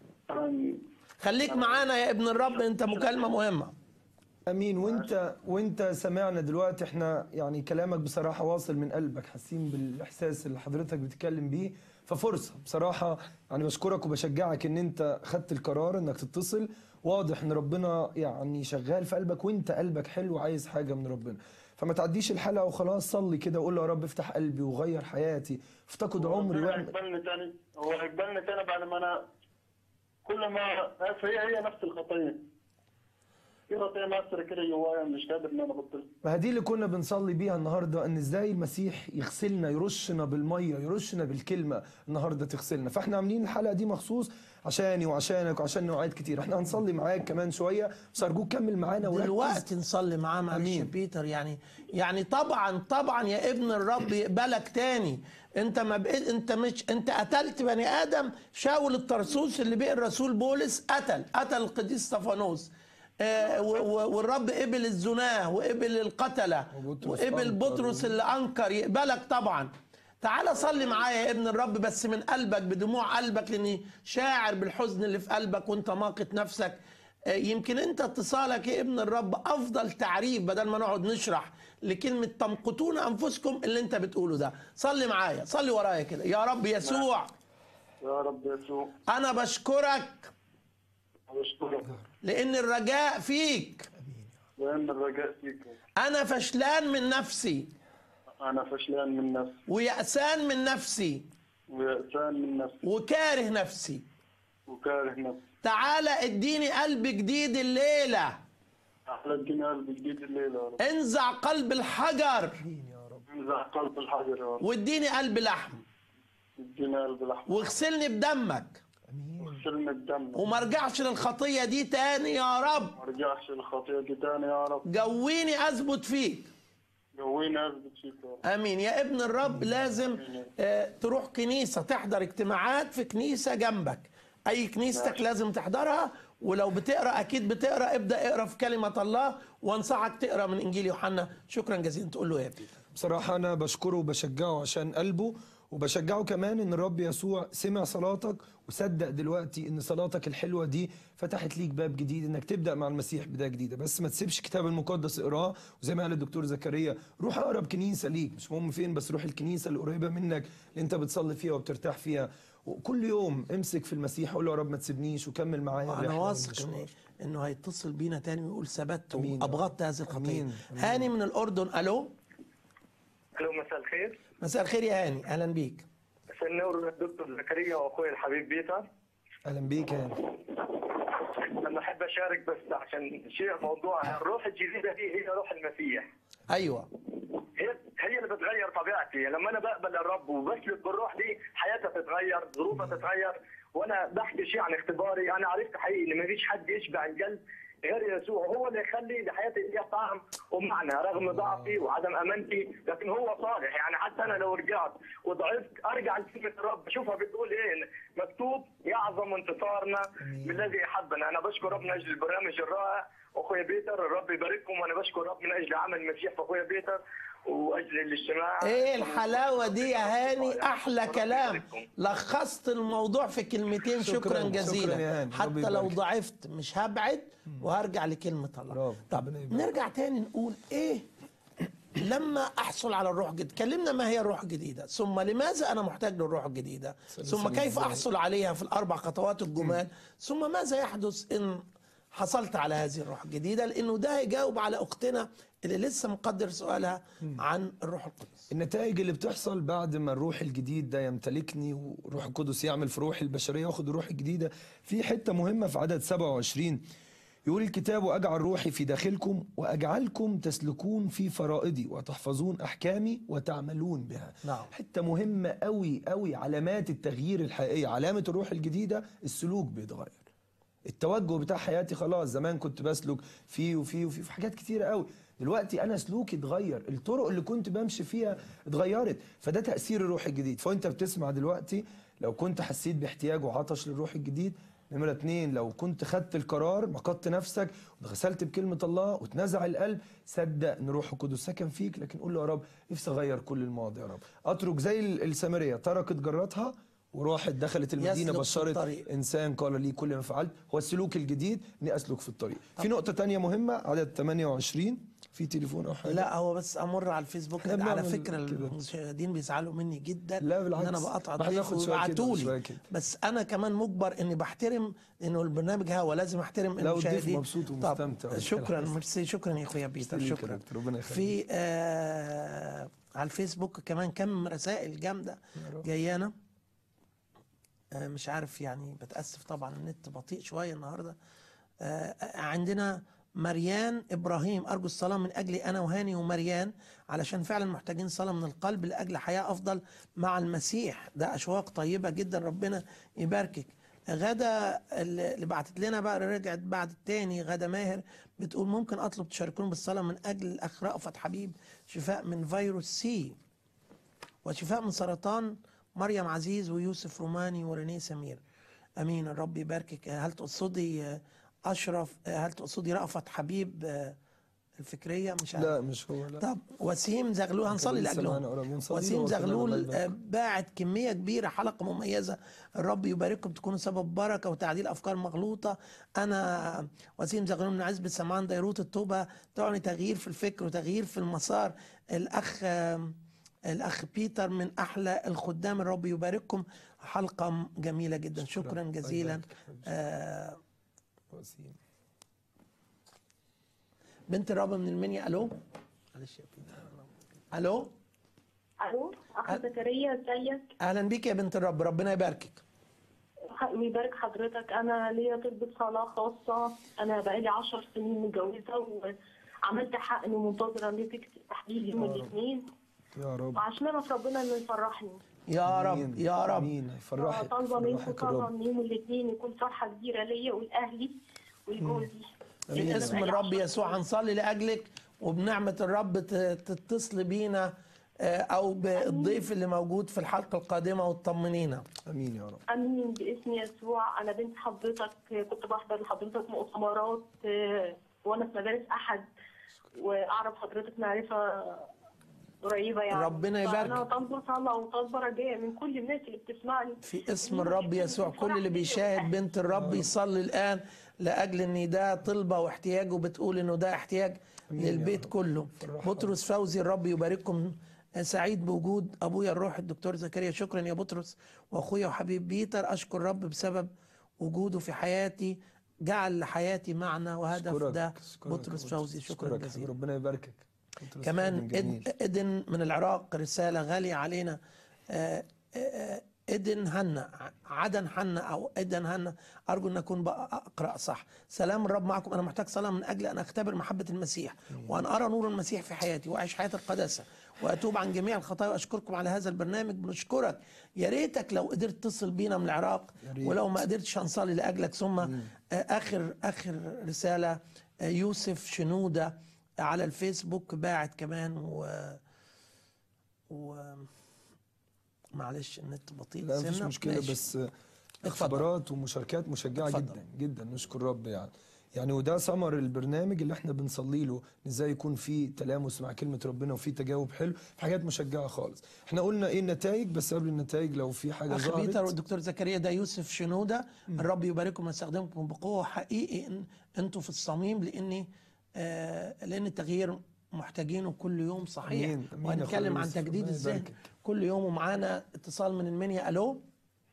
خليك معانا يا ابن الرب أنت مكالمة مهمة امين وانت وانت سمعنا دلوقتي احنا يعني كلامك بصراحه واصل من قلبك حاسين بالاحساس اللي حضرتك بتتكلم بيه ففرصه بصراحه يعني بشكرك وبشجعك ان انت خدت القرار انك تتصل واضح ان ربنا يعني شغال في قلبك وانت قلبك حلو وعايز حاجه من ربنا فما تعديش الحلقه وخلاص صلي كده وقول له يا رب افتح قلبي وغير حياتي افتقد عمري ربنا واعمل هيقبلني تاني هو هيقبلني تاني بعد ما انا كل ما هي هي نفس الخطيه في خطيه مأثرة كده جوايا مش قادر ان انا ابطلها ما دي اللي كنا بنصلي بيها النهارده ان ازاي المسيح يغسلنا يرشنا بالميه يرشنا بالكلمه النهارده تغسلنا فاحنا عاملين الحلقه دي مخصوص عشاني وعشانك وعشان نوعات كتير احنا هنصلي معاك كمان شويه بس ارجوك كمل معانا وركز. دلوقتي نصلي معاه معلش بيتر يعني يعني طبعا طبعا يا ابن الرب يقبلك تاني انت ما بقيت انت مش انت قتلت بني ادم شاول الطرسوس اللي بقى الرسول بولس قتل قتل القديس استفانوس آه، و- و- والرب قبل الزناه وقبل القتله وقبل أنكر. بطرس اللي انكر يقبلك طبعا تعال صلي معايا يا ابن الرب بس من قلبك بدموع قلبك لاني شاعر بالحزن اللي في قلبك وانت ماقت نفسك آه، يمكن انت اتصالك يا ابن الرب افضل تعريف بدل ما نقعد نشرح لكلمه تمقتون انفسكم اللي انت بتقوله ده صلي معايا صلي ورايا كده يا رب يسوع يا رب يسوع انا بشكرك بشكرك لان الرجاء فيك لان الرجاء فيك انا فشلان من نفسي انا فشلان من نفسي ويأسان من نفسي ويأسان من نفسي وكاره نفسي وكاره نفسي تعالى اديني قلب جديد الليلة احلى اديني قلب جديد الليله يا رب انزع قلب الحجر انزع قلب الحجر يا رب واديني قلب لحم اديني قلب لحم واغسلني بدمك واغسلني بدم وما ارجعش للخطية دي تاني يا رب ما ارجعش الخطيه دي تاني يا رب جويني اثبت فيك جويني اثبت فيك يا رب امين يا ابن الرب لازم آه، تروح كنيسه تحضر اجتماعات في كنيسه جنبك اي كنيستك لازم تحضرها ولو بتقرا اكيد بتقرا ابدا اقرا في كلمه الله وانصحك تقرا من انجيل يوحنا شكرا جزيلا تقول له يا بيتر بصراحة أنا بشكره وبشجعه عشان قلبه وبشجعه كمان إن الرب يسوع سمع صلاتك وصدق دلوقتي إن صلاتك الحلوة دي فتحت ليك باب جديد إنك تبدأ مع المسيح بداية جديدة بس ما تسيبش الكتاب المقدس اقراه وزي ما قال الدكتور زكريا روح أقرب كنيسة ليك مش مهم فين بس روح الكنيسة اللي قريبة منك اللي أنت بتصلي فيها وبترتاح فيها وكل يوم امسك في المسيح وقول له يا رب ما تسيبنيش وكمل معايا انا الرحلة واثق والمشوار. إن انه هيتصل بينا تاني ويقول ثبت أمين يا رب. وابغضت هذه الخطيه أمين. أمين. هاني من الاردن الو الو مساء الخير مساء الخير يا هاني اهلا بيك مساء النور الدكتور زكريا واخوي الحبيب بيتر أهلا بيك يا هاني. انا احب اشارك بس عشان شيء موضوع الروح الجديده دي هي روح المسيح ايوه هي هي اللي بتغير طبيعتي لما انا بقبل الرب وبسلك بالروح دي حياتها تتغير ظروفها تتغير وانا بحكي شيء عن اختباري انا عرفت حقيقي ان ما فيش حد يشبع القلب غير يسوع هو اللي يخلي لحياتي ليها طعم ومعنى رغم ضعفي وعدم امانتي لكن هو صالح يعني حتى انا لو رجعت وضعفت ارجع لكلمه الرب اشوفها بتقول ايه مكتوب يعظم انتصارنا بالذي احبنا انا بشكر رب من اجل البرنامج الرائع اخويا بيتر الرب يبارككم وانا بشكر رب من اجل عمل المسيح في اخويا بيتر واجل الاجتماع ايه الحلاوه دي يا هاني احلى كلام لخصت الموضوع في كلمتين شكرا, شكراً، جزيلا شكراً يا هاني. حتى ربي لو يبارك. ضعفت مش هبعد وهرجع لكلمه الله طب نرجع تاني نقول ايه لما احصل على الروح الجديد كلمنا ما هي الروح الجديده ثم لماذا انا محتاج للروح الجديده ثم سلسلة كيف إزاي؟ احصل عليها في الاربع خطوات الجمال ثم ماذا يحدث ان حصلت على هذه الروح الجديده لانه ده هيجاوب على اختنا اللي لسه مقدر سؤالها عن الروح القدس النتائج اللي بتحصل بعد ما الروح الجديد ده يمتلكني والروح القدس يعمل في روح البشريه واخد الروح الجديده في حته مهمه في عدد 27 يقول الكتاب واجعل روحي في داخلكم واجعلكم تسلكون في فرائضي وتحفظون احكامي وتعملون بها نعم حته مهمه قوي قوي علامات التغيير الحقيقيه علامه الروح الجديده السلوك بيتغير التوجه بتاع حياتي خلاص زمان كنت بسلك فيه وفيه وفيه في حاجات كتيره قوي دلوقتي انا سلوكي اتغير الطرق اللي كنت بمشي فيها اتغيرت فده تاثير الروح الجديد فانت بتسمع دلوقتي لو كنت حسيت باحتياج وعطش للروح الجديد نمرة اتنين لو كنت خدت القرار مقدت نفسك واتغسلت بكلمة الله واتنزع القلب صدق ان روح القدس سكن فيك لكن قول له يا رب نفسي اغير كل الماضي يا رب اترك زي ال- السامرية تركت جرتها وراحت دخلت المدينة يسلك في بشرت الطريق. انسان قال لي كل ما فعلت هو السلوك الجديد اني اسلك في الطريق في نقطة تانية مهمة عدد 28 في تليفون او حاجة لا هو بس امر على الفيسبوك إحنا على بنعمل فكره كده. المشاهدين بيزعلوا مني جدا لا بالعكس. ان انا بقطع ما احنا ضيف ناخد شوية كده ويبعتوا وشوية لي كده. بس انا كمان مجبر اني بحترم انه البرنامج هوا لازم احترم لا والضيف المشاهدين مبسوط طب ومستمتع شكرا ميرسي شكرا يا اخويا بيتر تسلم ليك يا شكرا دكتور، ربنا يخليك. في آه على الفيسبوك كمان كم رسائل جامده جايانا آه مش عارف يعني بتاسف طبعا النت بطيء شويه النهارده آه عندنا مريان ابراهيم ارجو الصلاه من اجلي انا وهاني ومريان علشان فعلا محتاجين صلاه من القلب لاجل حياه افضل مع المسيح ده اشواق طيبه جدا ربنا يباركك غدا اللي بعتت لنا بقى رجعت بعد التاني غدا ماهر بتقول ممكن اطلب تشاركوني بالصلاه من اجل الاخ رأفت حبيب شفاء من فيروس سي وشفاء من سرطان مريم عزيز ويوسف روماني ورينيه سمير امين الرب يباركك هل تقصدي آه، اشرف آه، هل تقصدي رأفت حبيب آه، الفكريه مش عارف لا مش هو لا طب وسيم زغلول هنصلي لسه معانا لاجلهم قريب، ونصلي وسيم له وربنا زغلول يبارك. آه، باعت كميه كبيره حلقه مميزه الرب يبارككم تكونوا سبب بركه وتعديل افكار مغلوطه انا وسيم زغلول من عزبه سمان ديروت التوبه تعني تغيير في الفكر وتغيير في المسار الاخ آه، الاخ بيتر من احلى الخدام الرب يبارككم حلقه جميله جدا شكرا جزيلا آه، وسيم. بنت الرب من المنيا الو معلش يا بيتر الو الو اخ زكريا ازيك اهلا بيك يا بنت الرب ربنا يباركك ويبارك حضرتك انا ليا طلبة صلاة خاصة انا بقالي عشر سنين متجوزة وعملت حقن ومنتظرة نتيجة التحليل يوم يا رب. الاثنين يا رب وعشان انا في ربنا انه يفرحني يا رب آمين. يا رب امين يفرحك طالبة منكم يفرحك طالبة الرب ان يوم الاثنين يكون فرحة كبيرة ليا ولاهلي ولجوزي في اسم الرب يسوع هنصلي لاجلك وبنعمه الرب ت- تتصل بينا آه، او بالضيف اللي موجود في الحلقه القادمه وتطمنينا امين يا رب امين باسم يسوع انا بنت حضرتك كنت بحضر لحضرتك مؤتمرات آه، وانا في مدارس احد واعرف حضرتك معرفه قريبه يعني ربنا يبارك. انا طالبه صلاه وطالبه رجاء من كل الناس اللي بتسمعني في اسم الرب يسوع كل اللي بيشاهد بنت الرب يصلي الان لاجل ان ده طلبه واحتياج وبتقول انه ده احتياج للبيت كله بطرس فوزي الرب يبارككم سعيد بوجود ابويا الروح الدكتور زكريا شكرا يا بطرس واخويا وحبيب بيتر اشكر الرب بسبب وجوده في حياتي جعل لحياتي معنى وهدف أشكرك، ده أشكرك بطرس يا فوزي شكرا أشكرك. جزيلا ربنا يباركك بطرس كمان خادم جميل. إد- إدن من العراق رسالة غالية علينا آه، آه، إدن هنا عدن حنا أو إدن هنا أرجو أن أكون بقى أقرأ صح سلام الرب معكم أنا محتاج صلاة من أجل أن أختبر محبة المسيح وأن أرى نور المسيح في حياتي وأعيش حياة القداسة وأتوب عن جميع الخطايا وأشكركم على هذا البرنامج بنشكرك يا ريتك لو قدرت تصل بينا من العراق يا ريت. ولو ما قدرتش هنصلي لأجلك ثم آه، آخر آخر رسالة آه، يوسف شنودة على الفيسبوك باعت كمان و و معلش النت بطيء لا مفيش سنة. مشكله ماشي. بس اختبارات ومشاركات مشجعه اتفضل. جدا جدا نشكر رب يعني يعني وده ثمر البرنامج اللي احنا بنصلي له ازاي يكون في تلامس مع كلمه ربنا وفي تجاوب حلو في حاجات مشجعه خالص احنا قلنا ايه النتائج بس قبل النتائج لو في حاجه اخ بيتر ظهرت والدكتور زكريا ده يوسف شنوده الرب يبارككم ويستخدمكم بقوه حقيقي ان انتوا في الصميم لاني آه لان التغيير محتاجينه كل يوم صحيح أمين. أمين يا وهنتكلم أخويا عن يوسف. تجديد ربنا الذهن يباركك. كل يوم ومعانا اتصال من المنيا الو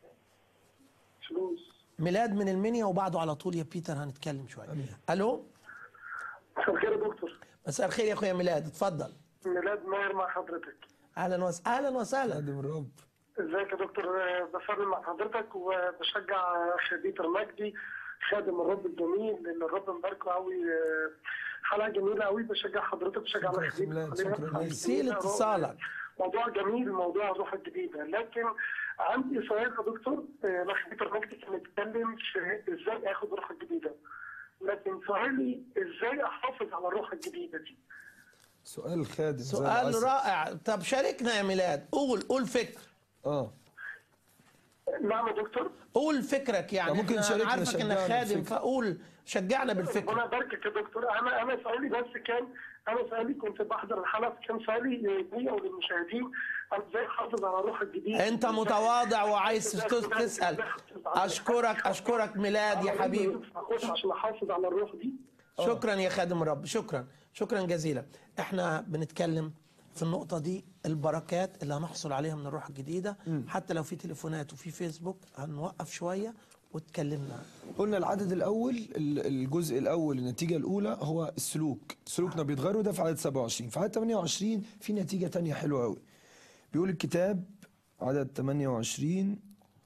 فلوس ميلاد من المنيا وبعده على طول يا بيتر هنتكلم شويه الو مساء الخير يا دكتور مساء الخير يا اخويا ميلاد اتفضل ميلاد ماهر مع حضرتك اهلا وسهلا اهلا وسهلا خادم الرب ازيك يا دكتور آه، بسلم مع حضرتك وبشجع اخ بيتر مجدي خادم الرب الجميل لان الرب مباركه قوي آه، حلقه جميله قوي بشجع حضرتك بشجع الاخ بيتر ميرسي لاتصالك موضوع جميل موضوع الروح الجديده لكن عندي سؤال يا دكتور آه، الاخ بيتر مجدي كان بيتكلم في ازاي اخد الروح الجديده لكن سؤالي ازاي احافظ على الروح الجديده دي سؤال خادم زي سؤال العسل. رائع طب شاركنا يا ميلاد قول قول فكر اه نعم يا دكتور قول فكرك يعني ممكن إحنا- شاركنا، انا عارفك انك شجعنا خادم بفكر. فقول شجعنا بالفكر ربنا يباركك يا دكتور انا انا سؤالي بس كان انا سؤالي كنت بحضر الحلقه كان سؤالي ليا وللمشاهدين انا ازاي احافظ على الروح الجديده انت متواضع وعايز تس- تسال اشكرك اشكرك ميلاد يا حبيبي اخش عشان احافظ على الروح دي شكرا يا خادم الرب شكرا شكرا جزيلا احنا بنتكلم في النقطة دي البركات اللي هنحصل عليها من الروح الجديدة حتى لو في تليفونات وفي فيسبوك هنوقف شوية وتكلمنا قلنا العدد الاول ال- الجزء الاول النتيجه الاولى هو السلوك سلوكنا بيتغير وده في عدد 27 في عدد 28 في نتيجه تانية حلوه قوي بيقول الكتاب عدد 28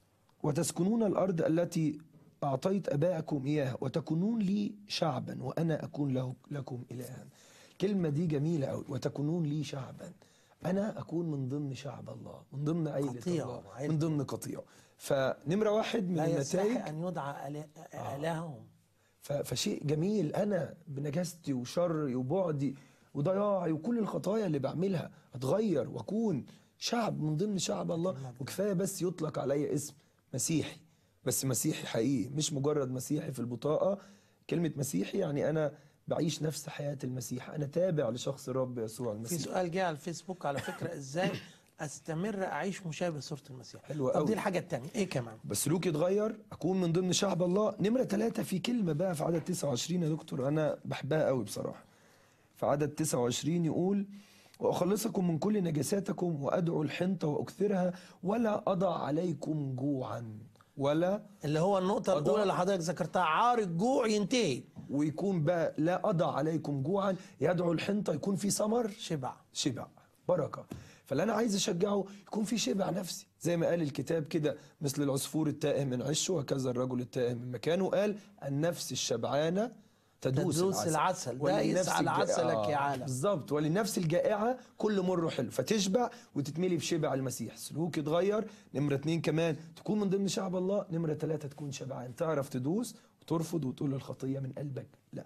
وتسكنون الارض التي اعطيت ابائكم اياها وتكونون لي شعبا وانا اكون له لكم الها الكلمه دي جميله قوي وتكونون لي شعبا انا اكون من ضمن شعب الله من ضمن عيله قطيع، الله عيلة من ضمن قطيع فنمره واحد من لا النتائج يصح أن يدعى إله- إلههم ف- فشيء جميل انا بنجاستي وشري وبعدي وضياعي وكل الخطايا اللي بعملها اتغير واكون شعب من ضمن شعب الله وكفايه بس يطلق عليا اسم مسيحي بس مسيحي حقيقي مش مجرد مسيحي في البطاقه كلمه مسيحي يعني انا بعيش نفس حياه المسيح انا تابع لشخص الرب يسوع في المسيح سؤال جه على الفيسبوك على فكرة ازاي استمر اعيش مشابه صورة المسيح حلوة طب قوي. دي الحاجة التانية ايه كمان بس سلوكي يتغير اكون من ضمن شعب الله نمره ثلاثة في كلمه بقى في عدد 29 يا دكتور انا بحبها قوي بصراحه في عدد 29 يقول واخلصكم من كل نجاساتكم وادعو الحنطه واكثرها ولا اضع عليكم جوعا ولا اللي هو النقطة الأولى اللي حضرتك ذكرتها عار الجوع ينتهي ويكون بقى لا اضع عليكم جوعا يدعو الحنطه يكون في ثمر شبع شبع بركه فاللي انا عايز اشجعه يكون في شبع نفسي زي ما قال الكتاب كده مثل العصفور التائه من عشه وكذا الرجل التائه من مكانه قال النفس الشبعانه تدوس, تدوس العسل. ده وللنفس يسعى الجائعة- عسلك يا عالم. بالظبط وللنفس الجائعه كل مره حلو فتشبع وتتملي بشبع المسيح سلوك يتغير نمره اتنين كمان تكون من ضمن شعب الله نمره ثلاثه تكون شبعان تعرف تدوس وترفض وتقول الخطيه من قلبك لا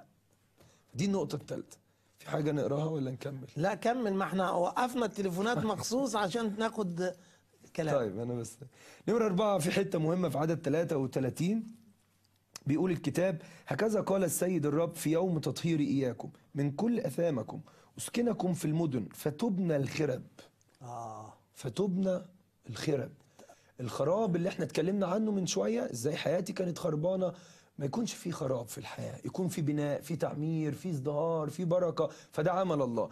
دي النقطه الثالثه في حاجه نقراها ولا نكمل لا كمل ما احنا وقفنا التليفونات مخصوص عشان ناخد كلام طيب انا بس نمرة أربعة في حتة مهمة في عدد 33 بيقول الكتاب هكذا قال السيد الرب في يوم تطهيري إياكم من كل أثامكم أسكنكم في المدن فتبنى الخرب اه فتبنى الخرب الخراب اللي احنا اتكلمنا عنه من شوية ازاي حياتي كانت خربانة ما يكونش في خراب في الحياة يكون في بناء في تعمير في ازدهار في بركة فده عمل الله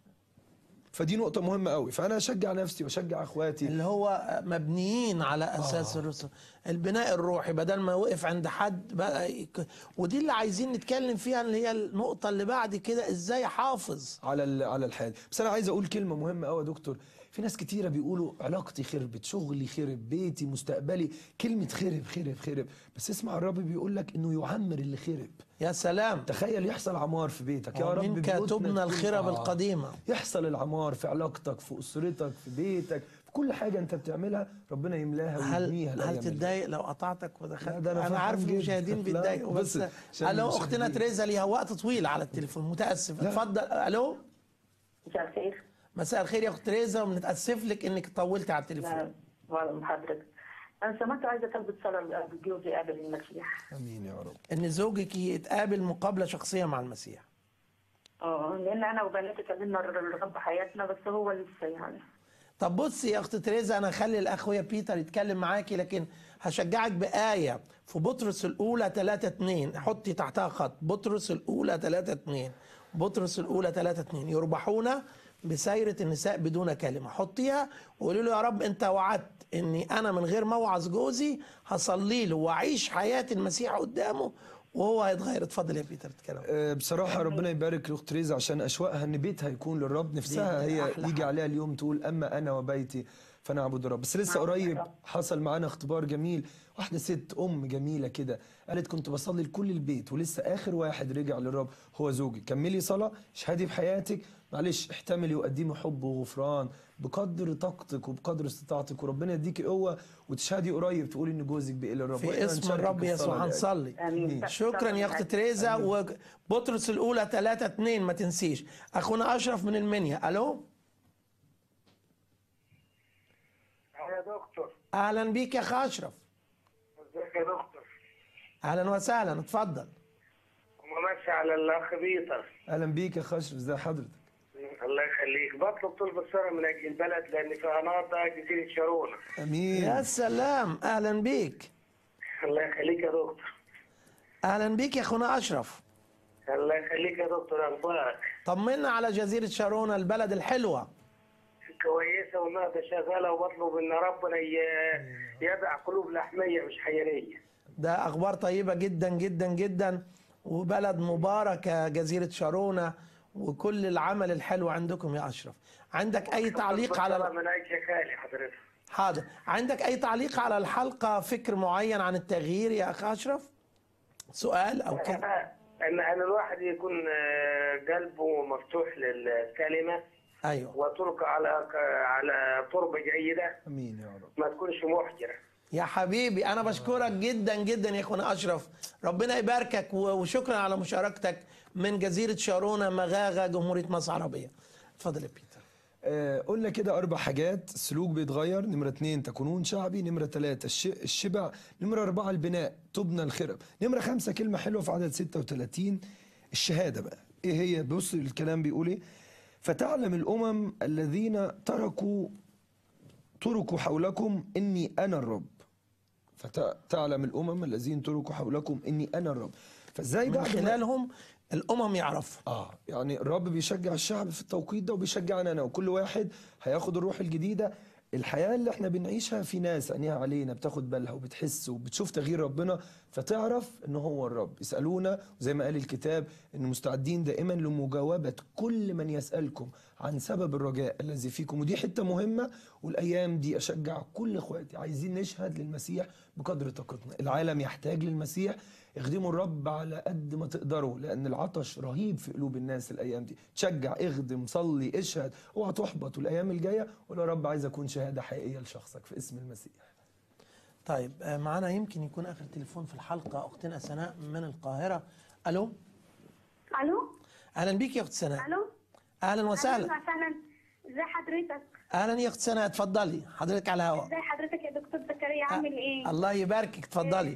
فدي نقطة مهمة قوي فأنا أشجع نفسي وأشجع إخواتي اللي هو مبنيين على اساس آه. الرسل البناء الروحي بدل ما وقف عند حد بقى يك... ودي اللي عايزين نتكلم فيها اللي هي النقطه اللي بعد كده ازاي احافظ على ال- على الحياه بس انا عايز اقول كلمه مهمه قوي يا دكتور في ناس كتيره بيقولوا علاقتي خربت شغلي خرب بيتي مستقبلي كلمه خرب خرب خرب بس اسمع الرب بيقول لك انه يعمر اللي خرب يا سلام تخيل يحصل عمار في بيتك يا رب ومنك بيوتنا تبنى تكون- الخرب القديمة. يحصل العمار في علاقتك في اسرتك في بيتك في كل حاجه انت بتعملها ربنا يملاها ويبنيها هل الأيام هل اللي تتضايق لو قطعتك ودخلت لا، ده أنا انا فرحان عارف جدا. المشاهدين لا، بيتضايقوا بص، بس عشان الو المشاهدين. اختنا تريزا ليها وقت طويل على التليفون متاسف اتفضل الو مساء الخير مساء الخير يا اخت تريزا وبنتاسف لك انك طولتي على التليفون نعم وعلى حضرتك انا سمعت عايزه طلبة صلاه بجوزي قبل المسيح امين يا رب ان زوجك يتقابل مقابله شخصيه مع المسيح اه لان انا وبناتي كلمنا الرب حياتنا بس هو لسه يعني طب بصي يا اخت تريزا انا هخلي الاخويا بيتر يتكلم معاكي لكن هشجعك بايه في بطرس الاولى 3 2 حطي تحتها خط بطرس الاولى 3 2 بطرس الاولى 3 2 يربحون بسيرة النساء بدون كلمة حطيها وقولي له يا رب انت وعدت اني انا من غير ما اوعظ جوزي هصلي له واعيش حياة المسيح قدامه وهو هيتغير اتفضل يا بيتر اتكلم آه، بصراحة ربنا يبارك لأخت تريزا عشان أشواقها إن بيتها يكون للرب نفسها دي هي أحلى يجي عليها اليوم تقول أما أنا وبيتي فنعبد الرب بس لسه قريب حصل معانا اختبار جميل واحدة ست أم جميلة كده قالت كنت بصلي لكل البيت ولسه آخر واحد رجع للرب هو زوجي كملي صلاة اشهدي بحياتك معلش احتملي وقدمي حب وغفران بقدر طاقتك وبقدر استطاعتك وربنا يديكي قوة وتشهدي قريب تقولي إن جوزك بقي للرب في وإحنا اسم هنشاركك الرب في يسوع الصلاة هنصلي آمين. شكرا يا اخت تريزا وبطرس الاولى 3 2 ما تنسيش اخونا اشرف من المنيا الو يا دكتور اهلا بيك يا اخ اشرف ازيك يا دكتور اهلا وسهلا اتفضل وماشي على الاخ بيتر أهلا بيك يا خشف ازي حضرتك الله يخليك بطلب طلب الصلاة من اجل البلد لان فيها نهضة جزيرة شارونة امين يا سلام اهلا بيك الله يخليك يا دكتور اهلا بيك يا اخونا اشرف الله يخليك يا دكتور اخبارك طمنا على جزيره شارونه البلد الحلوه كويسة والنهضة شغالة وبطلب ان ربنا ي- يدع قلوب لحمية مش حيرية ده اخبار طيبه جدا جدا جدا وبلد مباركه جزيره شارونه وكل العمل الحلو عندكم يا اشرف عندك اي تعليق على بالصلاة من اجل خالي حضرتك حاضر عندك اي تعليق على الحلقه فكر معين عن التغيير يا اخ اشرف سؤال او كده ان ان الواحد يكون آه، قلبه مفتوح للكلمة ايوه وتلقى على على تربة جيدة امين يا رب ما تكونش محجرة يا حبيبي انا بشكرك جدا جدا يا اخونا اشرف ربنا يباركك و- وشكرا على مشاركتك من جزيره شارونه مغاغه جمهوريه مصر العربيه اتفضل يا بيتر آه، قلنا كده أربع حاجات السلوك بيتغير نمرة اتنين تكونون شعبي نمرة تلاتة الش- الشبع نمرة أربعة البناء تبنى الخرب نمرة خمسة كلمة حلوة في عدد 36 الشهادة بقى إيه هي بص الكلام بيقول إيه فتعلم الأمم الذين تركوا تركوا حولكم إني أنا الرب فتعلم الأمم الذين تركوا حولكم إني أنا الرب فإزاي من بعد ما- خلالهم الامم يعرفوا اه يعني الرب بيشجع الشعب في التوقيت ده وبيشجعنا انا وكل واحد هياخد الروح الجديده الحياه اللي احنا بنعيشها في ناس عينيها علينا بتاخد بالها وبتحس وبتشوف تغيير ربنا فتعرف ان هو الرب يسالونا زي ما قال الكتاب ان مستعدين دائما لمجاوبه كل من يسالكم عن سبب الرجاء الذي فيكم ودي حته مهمه والايام دي اشجع كل اخواتي عايزين نشهد للمسيح بقدر طاقتنا العالم يحتاج للمسيح اخدموا الرب على قد ما تقدروا لان العطش رهيب في قلوب الناس الايام دي تشجع اخدم صلي اشهد اوعى تحبط والايام الجايه قول يا رب عايز اكون شهاده حقيقيه لشخصك في اسم المسيح طيب آه، معانا يمكن يكون اخر تليفون في الحلقه اختنا سناء من القاهره الو الو اهلا بيك يا اخت سناء الو اهلا وسهلا اهلا وسهلا ازي حضرتك اهلا يا اخت سناء اتفضلي حضرتك على الهواء ازي حضرتك يا دكتور زكريا عامل ايه الله يباركك اتفضلي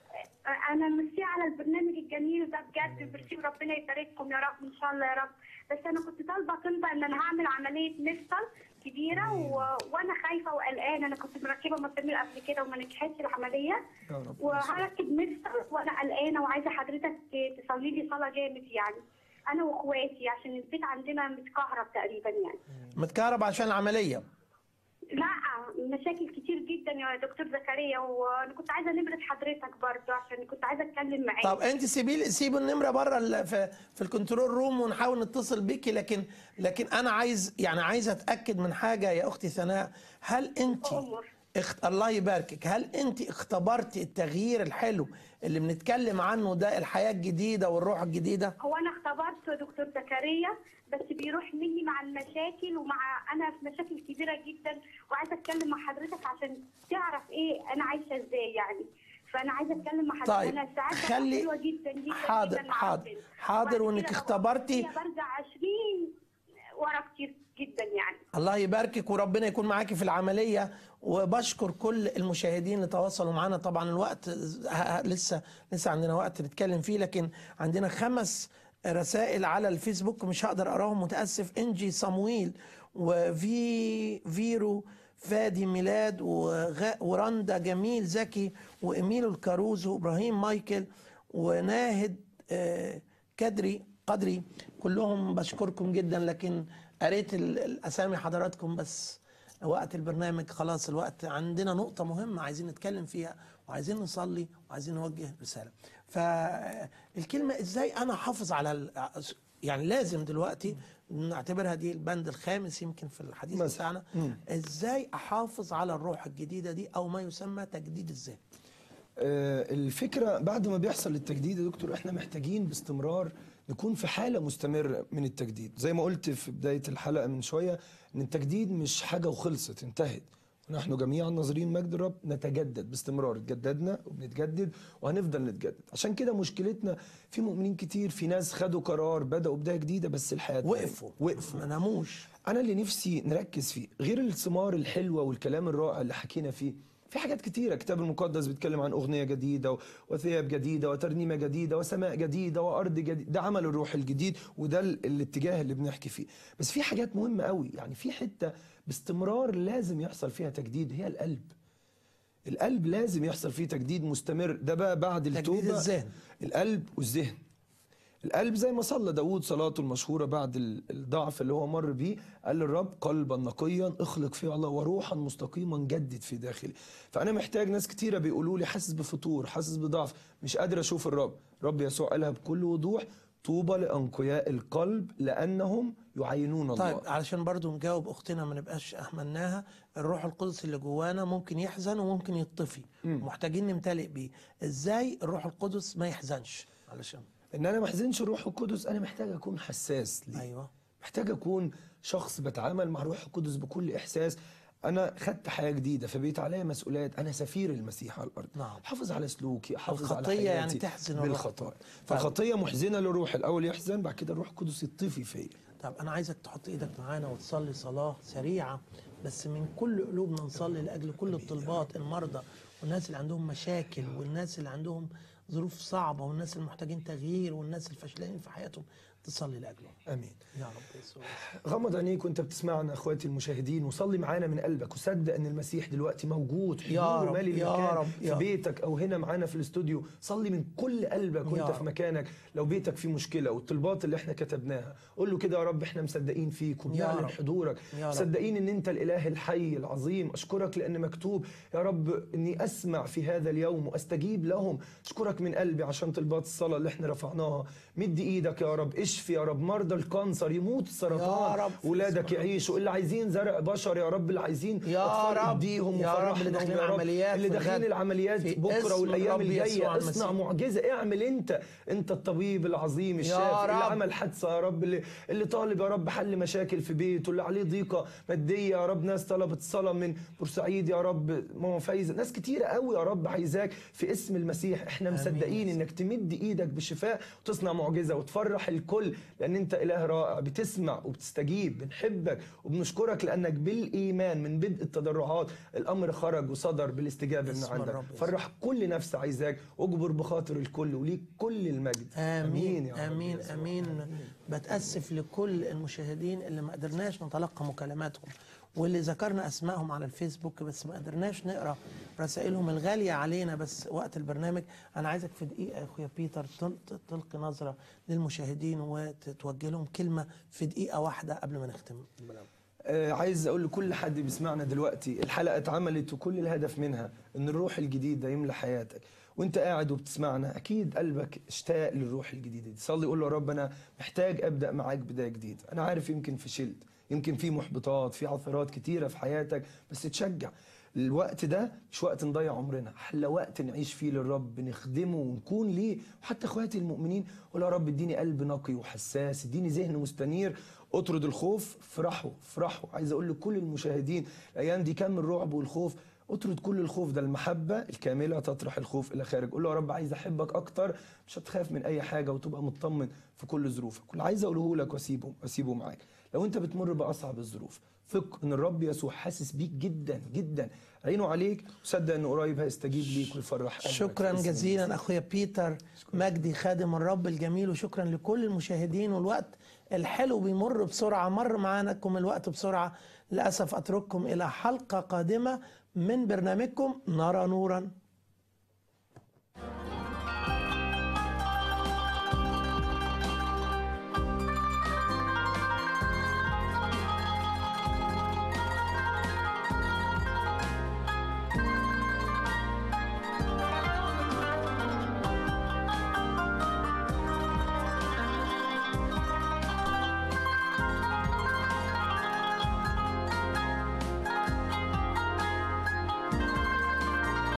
انا ميرسي على البرنامج الجميل ده بجد ميرسي وربنا يبارككم يا رب ان شاء الله يا رب بس انا كنت طالبه طلبه ان انا هعمل عمليه مفصل كبيره و... وانا خايفه وقلقانه انا كنت مركبه مسامير قبل كده وما نجحتش العمليه يا رب وهركب مفصل وانا قلقانه وعايزه حضرتك تصلي لي صلاه جامد يعني انا واخواتي عشان البيت عندنا متكهرب تقريبا يعني متكهرب عشان العمليه لا مشاكل كتير جدا يا دكتور زكريا وانا كنت عايزه نمره حضرتك برضه عشان كنت عايزه اتكلم معاك طب انت سيبي سيبوا النمره بره ال- في, في الكنترول روم ونحاول نتصل بيكي لكن لكن انا عايز يعني عايز اتاكد من حاجه يا اختي ثناء هل انت اخت... الله يباركك هل انت اختبرتي التغيير الحلو اللي بنتكلم عنه ده الحياه الجديده والروح الجديده هو انا اختبرت يا دكتور زكريا بس بيروح مني مع المشاكل ومع انا في مشاكل كبيره جدا وعايزه اتكلم مع حضرتك عشان تعرف ايه انا عايشه ازاي يعني فانا عايزه اتكلم مع حضرتك طيب، انا ساعات ببقى خلي- حلوه جدا جدا حاضر جدا مع حاضر ربنا. حاضر وبعد وانك كده اختبرتي ببقى برجع 20 ورا كتير جدا يعني الله يباركك وربنا يكون معاكي في العملية وبشكر كل المشاهدين اللي تواصلوا معنا طبعا الوقت ه- ه- لسه لسه عندنا وقت نتكلم فيه لكن عندنا خمس رسائل على الفيسبوك مش هقدر اقراهم متاسف انجي صمويل وفي فيرو فادي ميلاد وغ... ورندا جميل زكي وإميلو الكاروز وإبراهيم مايكل وناهد آه، كدري قدري كلهم بشكركم جدا لكن قريت ال- الأسامي حضراتكم بس وقت البرنامج خلاص الوقت عندنا نقطة مهمة عايزين نتكلم فيها وعايزين نصلي وعايزين نوجه رساله فالكلمه ازاي انا احافظ على ال- يعني لازم دلوقتي نعتبرها دي البند الخامس يمكن في الحديث مثلا. بتاعنا مم. ازاي احافظ على الروح الجديده دي او ما يسمى تجديد الذات آه، الفكرة بعد ما بيحصل التجديد يا دكتور احنا محتاجين باستمرار نكون في حالة مستمرة من التجديد زي ما قلت في بداية الحلقة من شوية ان التجديد مش حاجة وخلصت انتهت ونحن جميعا ناظرين مجد الرب نتجدد باستمرار اتجددنا وبنتجدد وهنفضل نتجدد عشان كده مشكلتنا في مؤمنين كتير في ناس خدوا قرار بدأوا بداية جديدة بس الحياة وقفوا. وقفوا ما ناموش انا اللي نفسي نركز فيه غير الثمار الحلوه والكلام الرائع اللي حكينا فيه في حاجات كتيرة الكتاب المقدس بيتكلم عن أغنية جديدة و- وثياب جديدة وترنيمة جديدة وسماء جديدة وأرض جديدة ده عمل الروح الجديد وده ال- الاتجاه اللي بنحكي فيه بس في حاجات مهمة قوي يعني في حتة باستمرار لازم يحصل فيها تجديد هي القلب القلب لازم يحصل فيه تجديد مستمر ده بقى بعد تجديد التوبة الذهن. القلب والذهن القلب زي ما صلى داود صلاته المشهورة بعد ال- الضعف اللي هو مر بيه قال للرب قلبا نقيا اخلق فيه الله وروحا مستقيما جدد في داخلي فأنا محتاج ناس كتيرة بيقولوا لي حاسس بفتور حاسس بضعف مش قادر أشوف الرب رب يسوع قالها بكل وضوح طوبى لأنقياء القلب لأنهم يعينون الله طيب علشان برضو نجاوب اختنا ما نبقاش اهملناها الروح القدس اللي جوانا ممكن يحزن وممكن يطفي محتاجين نمتلئ بيه ازاي الروح القدس ما يحزنش علشان ان انا ما احزنش الروح القدس انا محتاج اكون حساس ليه ايوه محتاج اكون شخص بتعامل مع الروح القدس بكل احساس انا خدت حياه جديده فبقيت عليا مسؤوليات انا سفير المسيح على الارض نعم. احافظ على سلوكي احافظ على الخطية يعني حياتي تحزن الروح بالخطايا القدس. فالخطيه محزنه للروح الاول يحزن بعد كده الروح القدس يطفي فيا طب انا عايزك تحط ايدك معانا وتصلي صلاه سريعه بس من كل قلوبنا نصلي لاجل كل الطلبات المرضى والناس اللي عندهم مشاكل والناس اللي عندهم ظروف صعبه والناس اللي محتاجين تغيير والناس الفاشلين في حياتهم تصلي لاجلهم امين يا رب يسوع غمض عينيك وانت بتسمعنا اخواتي المشاهدين وصلي معانا من قلبك وصدق ان المسيح دلوقتي موجود يا حضوره رب، مالي يا المكان رب، في يا رب. بيتك او هنا معانا في الاستوديو صلي من كل قلبك وانت يا في رب. مكانك لو بيتك فيه مشكله والطلبات اللي احنا كتبناها قول له كده يا رب احنا مصدقين فيك يا وبنعلن رب. حضورك يا رب. مصدقين ان انت الاله الحي العظيم اشكرك لان مكتوب يا رب اني اسمع في هذا اليوم واستجيب لهم اشكرك من قلبي عشان طلبات الصلاه اللي احنا رفعناها مد ايدك يا رب اشفي يا رب مرضى الكانسر يموت السرطان يا رب. ولادك يعيشوا اللي عايزين زرع بشر يا رب اللي عايزين يا أطفال رب. اديهم يا رب. اللي وفرحهم داخلين يا رب. عمليات اللي في داخلين الغد. العمليات في بكره اسم والايام الرب يسوع الجايه المسيح. اصنع معجزه اعمل انت انت الطبيب العظيم الشافي اللي رب. عمل حادثه يا رب اللي, اللي طالب يا رب حل مشاكل في بيته اللي عليه ضيقه ماديه يا رب ناس طلبت صلاه من بورسعيد يا رب ماما فايزه ناس كتيره قوي يا رب عايزاك في اسم المسيح احنا آمين. مصدقين انك تمد ايدك بالشفاء وتصنع معجزه وتفرح الكل لان انت اله رائع بتسمع وبتستجيب بنحبك وبنشكرك لانك بالايمان من بدء التضرعات الامر خرج وصدر بالاستجابه من اسم عندك الرب يسوع. فرح كل نفس عايزاك اجبر بخاطر الكل وليك كل المجد امين يا رب امين يسوع. امين بتاسف لكل المشاهدين اللي ما قدرناش نتلقى مكالماتهم واللي ذكرنا اسمائهم على الفيسبوك بس ما قدرناش نقرا رسائلهم الغاليه علينا بس وقت البرنامج انا عايزك في دقيقه يا اخويا بيتر تل- تلقي نظره للمشاهدين وتوجه لهم كلمه في دقيقه واحده قبل ما نختم البرنامج آه عايز اقول لكل حد بيسمعنا دلوقتي الحلقه اتعملت وكل الهدف منها ان الروح الجديد ده يملى حياتك وانت قاعد وبتسمعنا اكيد قلبك اشتاق للروح الجديده دي صلي قول له يا رب انا محتاج ابدا معاك بدايه جديده انا عارف يمكن فشلت يمكن في محبطات في عثرات كتيره في حياتك بس تشجع الوقت ده مش وقت نضيع عمرنا احلى وقت نعيش فيه للرب نخدمه ونكون ليه وحتى اخواتي المؤمنين قول يا رب اديني قلب نقي وحساس اديني ذهن مستنير اطرد الخوف افرحوا افرحوا عايز اقول لكل المشاهدين الايام دي كم الرعب والخوف اطرد كل الخوف ده المحبة الكاملة تطرح الخوف إلى خارج قول له يا رب عايز أحبك أكتر مش هتخاف من أي حاجة وتبقى مطمن في كل ظروفك واللي عايز أقوله لك وأسيبه وأسيبه معاك لو أنت بتمر بأصعب الظروف ثق إن الرب يسوع حاسس بيك جدا جدا عينه عليك وصدق إنه قريب هيستجيب ليك ويفرح قلبك شكرا باسم جزيلا اخويا بيتر مجدي خادم الرب الجميل وشكرا لكل المشاهدين والوقت الحلو بيمر بسرعه مر معاكم الوقت بسرعه للاسف اترككم الى حلقه قادمه من برنامجكم نرى نورا